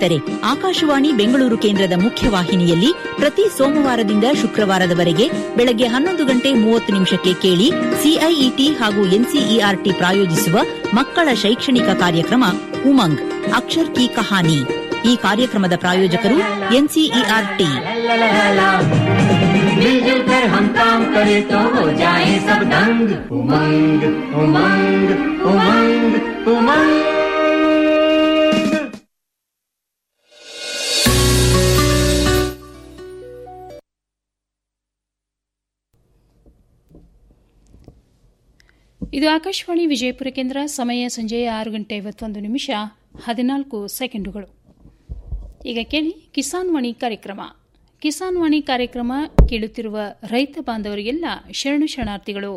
ಸ್ನೇಹಿತರೆ ಆಕಾಶವಾಣಿ ಬೆಂಗಳೂರು ಕೇಂದ್ರದ ಮುಖ್ಯವಾಹಿನಿಯಲ್ಲಿ ಪ್ರತಿ ಸೋಮವಾರದಿಂದ ಶುಕ್ರವಾರದವರೆಗೆ ಬೆಳಗ್ಗೆ ಹನ್ನೊಂದು ಗಂಟೆ ಮೂವತ್ತು ನಿಮಿಷಕ್ಕೆ ಕೇಳಿ ಸಿಐಇಟಿ ಹಾಗೂ ಎನ್ಸಿಇಆರ್ಟಿ ಪ್ರಾಯೋಜಿಸುವ ಮಕ್ಕಳ ಶೈಕ್ಷಣಿಕ ಕಾರ್ಯಕ್ರಮ ಉಮಂಗ್ ಅಕ್ಷರ್ ಕಿ ಕಹಾನಿ ಈ ಕಾರ್ಯಕ್ರಮದ ಪ್ರಾಯೋಜಕರು ಎನ್ಸಿಇಆರ್ಟಿ मिलजुल कर हम काम करें तो हो जाए सब दंग उमंग उमंग उमंग उमंग ಇದು ಆಕಾಶವಾಣಿ ವಿಜಯಪುರ ಕೇಂದ್ರ ಸಮಯ ಸಂಜೆ ಆರು ಗಂಟೆ ಐವತ್ತೊಂದು ನಿಮಿಷ ಹದಿನಾಲ್ಕು ಸೆಕೆಂಡುಗಳು ಈಗ ಕೇಳಿ ಕಿಸಾನ್ ವಾಣಿ ಕಾರ್ಯಕ್ರಮ ಕಿಸಾನ್ ವಾಣಿ ಕಾರ್ಯಕ್ರಮ ಕೇಳುತ್ತಿರುವ ರೈತ ಬಾಂಧವರಿಗೆಲ್ಲ ಶರಣು ಶರಣಾರ್ಥಿಗಳು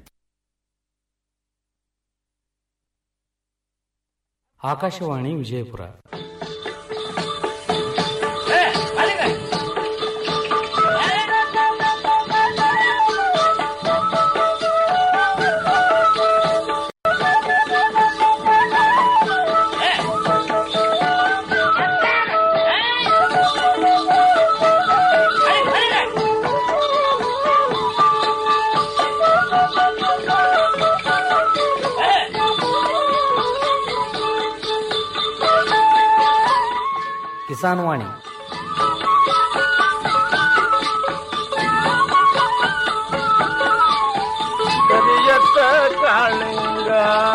ಆಕಾಶವಾಣಿ ವಿಜಯಪುರ ಕಿಸಾನ್ ವಾಣಿ ಕರಿಯತ್ತ ಕಾಳಿಂಗ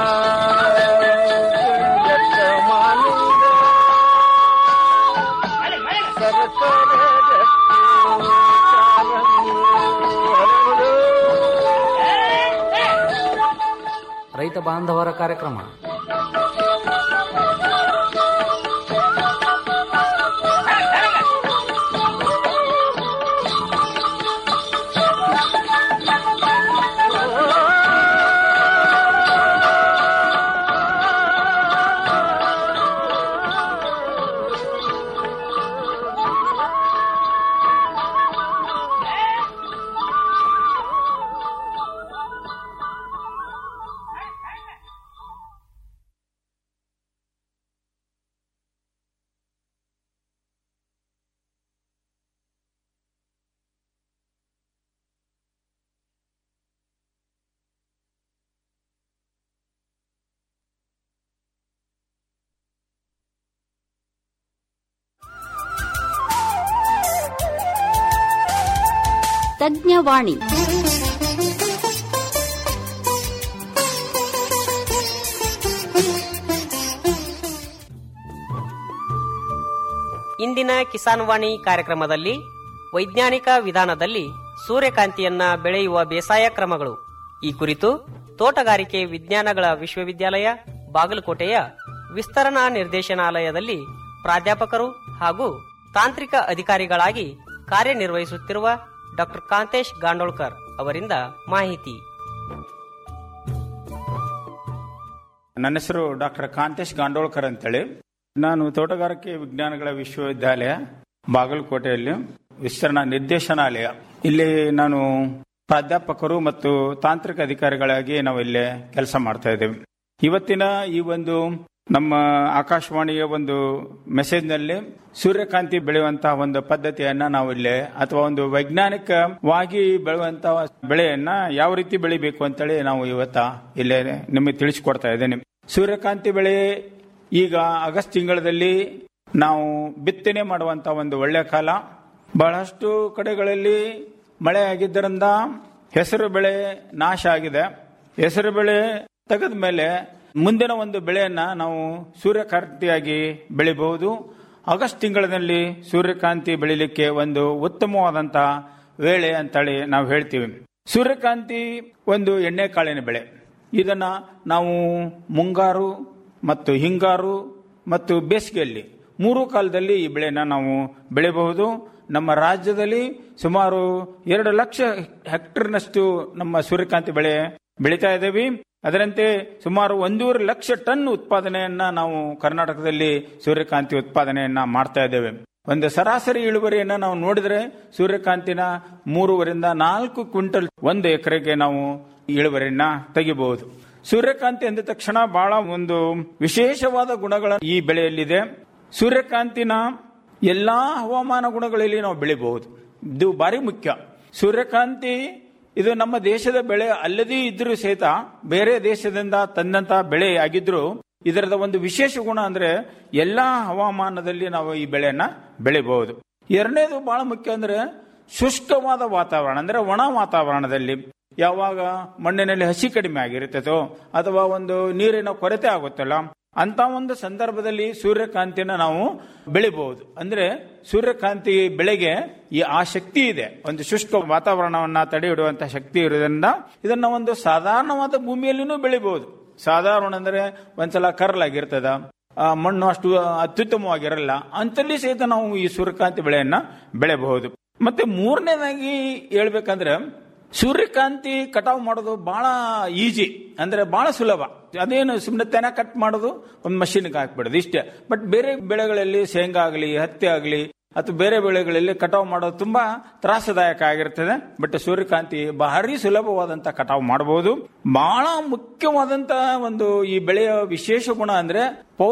ಕರಿಯತ್ತ ಮಾಲಿಂಗ ಸರಸರ ಗಟ್ಟಿ ಕಾಲಂಗಿ ಹರಳು. ರೈತ ಬಾಂಧವರ ಕಾರ್ಯಕ್ರಮ ತಜ್ಞವಾಣಿ ಇಂದಿನ ಕಿಸಾನ್ ವಾಣಿ ಕಾರ್ಯಕ್ರಮದಲ್ಲಿ ವೈಜ್ಞಾನಿಕ ವಿಧಾನದಲ್ಲಿ ಸೂರ್ಯಕಾಂತಿಯನ್ನ ಬೆಳೆಯುವ ಬೇಸಾಯ ಕ್ರಮಗಳು ಈ ಕುರಿತು ತೋಟಗಾರಿಕೆ ವಿಜ್ಞಾನಗಳ ವಿಶ್ವವಿದ್ಯಾಲಯ ಬಾಗಲಕೋಟೆಯ ವಿಸ್ತರಣಾ ನಿರ್ದೇಶನಾಲಯದಲ್ಲಿ ಪ್ರಾಧ್ಯಾಪಕರು ಹಾಗೂ ತಾಂತ್ರಿಕ ಅಧಿಕಾರಿಗಳಾಗಿ ಕಾರ್ಯನಿರ್ವಹಿಸುತ್ತಿರುವ ಡಾಕ್ಟರ್ ಕಾಂತೇಶ್ ಗಾಂಡೋಳ್ಕರ್ ಅವರಿಂದ ಮಾಹಿತಿ ನನ್ನ ಹೆಸರು ಡಾಕ್ಟರ್ ಕಾಂತೇಶ್ ಗಾಂಡೋಳ್ಕರ್ ಅಂತೇಳಿ ನಾನು ತೋಟಗಾರಿಕೆ ವಿಜ್ಞಾನಗಳ ವಿಶ್ವವಿದ್ಯಾಲಯ ಬಾಗಲಕೋಟೆಯಲ್ಲಿ ವಿಸ್ತರಣಾ ನಿರ್ದೇಶನಾಲಯ ಇಲ್ಲಿ ನಾನು ಪ್ರಾಧ್ಯಾಪಕರು ಮತ್ತು ತಾಂತ್ರಿಕ ಅಧಿಕಾರಿಗಳಾಗಿ ನಾವು ಇಲ್ಲಿ ಕೆಲಸ ಮಾಡ್ತಾ ಇದ್ದೇವೆ ಇವತ್ತಿನ ಈ ಒಂದು ನಮ್ಮ ಆಕಾಶವಾಣಿಯ ಒಂದು ಮೆಸೇಜ್ನಲ್ಲಿ ಸೂರ್ಯಕಾಂತಿ ಬೆಳೆಯುವಂತಹ ಒಂದು ಪದ್ಧತಿಯನ್ನ ನಾವು ಇಲ್ಲಿ ಅಥವಾ ಒಂದು ವೈಜ್ಞಾನಿಕವಾಗಿ ಬೆಳೆಯುವಂತಹ ಬೆಳೆಯನ್ನ ಯಾವ ರೀತಿ ಬೆಳಿಬೇಕು ಅಂತೇಳಿ ನಾವು ಇವತ್ತ ಇಲ್ಲೇ ನಿಮಗೆ ತಿಳಿಸಿಕೊಡ್ತಾ ಇದ್ದೇನೆ ಸೂರ್ಯಕಾಂತಿ ಬೆಳೆ ಈಗ ಆಗಸ್ಟ್ ತಿಂಗಳಲ್ಲಿ ನಾವು ಬಿತ್ತನೆ ಮಾಡುವಂತ ಒಂದು ಒಳ್ಳೆ ಕಾಲ ಬಹಳಷ್ಟು ಕಡೆಗಳಲ್ಲಿ ಮಳೆ ಆಗಿದ್ದರಿಂದ ಹೆಸರು ಬೆಳೆ ನಾಶ ಆಗಿದೆ ಹೆಸರು ಬೆಳೆ ತೆಗೆದ ಮೇಲೆ ಮುಂದಿನ ಒಂದು ಬೆಳೆಯನ್ನ ನಾವು ಸೂರ್ಯಕಾಂತಿಯಾಗಿ ಬೆಳಿಬಹುದು ಆಗಸ್ಟ್ ತಿಂಗಳಲ್ಲಿ ಸೂರ್ಯಕಾಂತಿ ಬೆಳಿಲಿಕ್ಕೆ ಒಂದು ಉತ್ತಮವಾದಂತಹ ವೇಳೆ ಅಂತೇಳಿ ನಾವು ಹೇಳ್ತೀವಿ ಸೂರ್ಯಕಾಂತಿ ಒಂದು ಎಣ್ಣೆ ಕಾಳಿನ ಬೆಳೆ ಇದನ್ನ ನಾವು ಮುಂಗಾರು ಮತ್ತು ಹಿಂಗಾರು ಮತ್ತು ಬೇಸಿಗೆಯಲ್ಲಿ ಮೂರು ಕಾಲದಲ್ಲಿ ಈ ಬೆಳೆನ ನಾವು ಬೆಳೆಯಬಹುದು ನಮ್ಮ ರಾಜ್ಯದಲ್ಲಿ ಸುಮಾರು ಎರಡು ಲಕ್ಷ ಹೆಕ್ಟರ್ನಷ್ಟು ನಮ್ಮ ಸೂರ್ಯಕಾಂತಿ ಬೆಳೆ ಬೆಳೀತಾ ಇದ್ದೇವೆ ಅದರಂತೆ ಸುಮಾರು ಒಂದೂವರೆ ಲಕ್ಷ ಟನ್ ಉತ್ಪಾದನೆಯನ್ನ ನಾವು ಕರ್ನಾಟಕದಲ್ಲಿ ಸೂರ್ಯಕಾಂತಿ ಉತ್ಪಾದನೆಯನ್ನ ಮಾಡ್ತಾ ಇದ್ದೇವೆ ಒಂದು ಸರಾಸರಿ ಇಳುವರಿಯನ್ನ ನಾವು ನೋಡಿದ್ರೆ ಸೂರ್ಯಕಾಂತಿನ ಮೂರುವರಿಂದ ನಾಲ್ಕು ಕ್ವಿಂಟಲ್ ಒಂದು ಎಕರೆಗೆ ನಾವು ಇಳುವರಿಯನ್ನ ತೆಗಿಬಹುದು ಸೂರ್ಯಕಾಂತಿ ಅಂದ ತಕ್ಷಣ ಬಹಳ ಒಂದು ವಿಶೇಷವಾದ ಗುಣಗಳ ಈ ಬೆಳೆಯಲ್ಲಿದೆ ಸೂರ್ಯಕಾಂತಿನ ಎಲ್ಲಾ ಹವಾಮಾನ ಗುಣಗಳಲ್ಲಿ ನಾವು ಬೆಳಿಬಹುದು ಇದು ಭಾರಿ ಮುಖ್ಯ ಸೂರ್ಯಕಾಂತಿ ಇದು ನಮ್ಮ ದೇಶದ ಬೆಳೆ ಅಲ್ಲದೇ ಇದ್ರೂ ಸಹಿತ ಬೇರೆ ದೇಶದಿಂದ ತಂದಂತ ಬೆಳೆ ಆಗಿದ್ರು ಇದರದ ಒಂದು ವಿಶೇಷ ಗುಣ ಅಂದ್ರೆ ಎಲ್ಲಾ ಹವಾಮಾನದಲ್ಲಿ ನಾವು ಈ ಬೆಳೆಯನ್ನ ಬೆಳಿಬಹುದು ಎರಡನೇದು ಬಹಳ ಮುಖ್ಯ ಅಂದ್ರೆ ಶುಷ್ಕವಾದ ವಾತಾವರಣ ಅಂದ್ರೆ ಒಣ ವಾತಾವರಣದಲ್ಲಿ ಯಾವಾಗ ಮಣ್ಣಿನಲ್ಲಿ ಹಸಿ ಕಡಿಮೆ ಆಗಿರುತ್ತದೋ ಅಥವಾ ಒಂದು ನೀರಿನ ಕೊರತೆ ಆಗುತ್ತಲ್ಲ ಅಂತ ಒಂದು ಸಂದರ್ಭದಲ್ಲಿ ಸೂರ್ಯಕಾಂತಿನ ನಾವು ಬೆಳಿಬಹುದು ಅಂದ್ರೆ ಸೂರ್ಯಕಾಂತಿ ಬೆಳೆಗೆ ಈ ಆ ಶಕ್ತಿ ಇದೆ ಒಂದು ಶುಷ್ಕ ವಾತಾವರಣವನ್ನ ತಡೆ ಹಿಡುವಂತಹ ಶಕ್ತಿ ಇರೋದ್ರಿಂದ ಇದನ್ನ ಒಂದು ಸಾಧಾರಣವಾದ ಭೂಮಿಯಲ್ಲಿನೂ ಬೆಳಿಬಹುದು ಸಾಧಾರಣ ಅಂದ್ರೆ ಒಂದ್ಸಲ ಕರ್ಲಾಗಿರ್ತದ ಆ ಮಣ್ಣು ಅಷ್ಟು ಅತ್ಯುತ್ತಮವಾಗಿರಲ್ಲ ಅಂತಲ್ಲಿ ಸಹಿತ ನಾವು ಈ ಸೂರ್ಯಕಾಂತಿ ಬೆಳೆಯನ್ನ ಬೆಳೆಯಬಹುದು ಮತ್ತೆ ಮೂರನೇದಾಗಿ ಹೇಳ್ಬೇಕಂದ್ರೆ ಸೂರ್ಯಕಾಂತಿ ಕಟಾವು ಮಾಡೋದು ಬಹಳ ಈಜಿ ಅಂದ್ರೆ ಬಹಳ ಸುಲಭ ಅದೇನು ಸುಮ್ಮನೆ ತೆನ ಕಟ್ ಮಾಡೋದು ಒಂದು ಮಷೀನ್ಗೆ ಹಾಕ್ಬಿಡೋದು ಇಷ್ಟೇ ಬಟ್ ಬೇರೆ ಬೆಳೆಗಳಲ್ಲಿ ಶೇಂಗಾ ಆಗಲಿ ಹತ್ತಿ ಆಗಲಿ ಅಥವಾ ಬೇರೆ ಬೆಳೆಗಳಲ್ಲಿ ಕಟಾವು ಮಾಡೋದು ತುಂಬಾ ತ್ರಾಸದಾಯಕ ಆಗಿರ್ತದೆ ಬಟ್ ಸೂರ್ಯಕಾಂತಿ ಭಾರಿ ಸುಲಭವಾದಂತ ಕಟಾವು ಮಾಡಬಹುದು ಬಹಳ ಮುಖ್ಯವಾದಂತಹ ಒಂದು ಈ ಬೆಳೆಯ ವಿಶೇಷ ಗುಣ ಅಂದ್ರೆ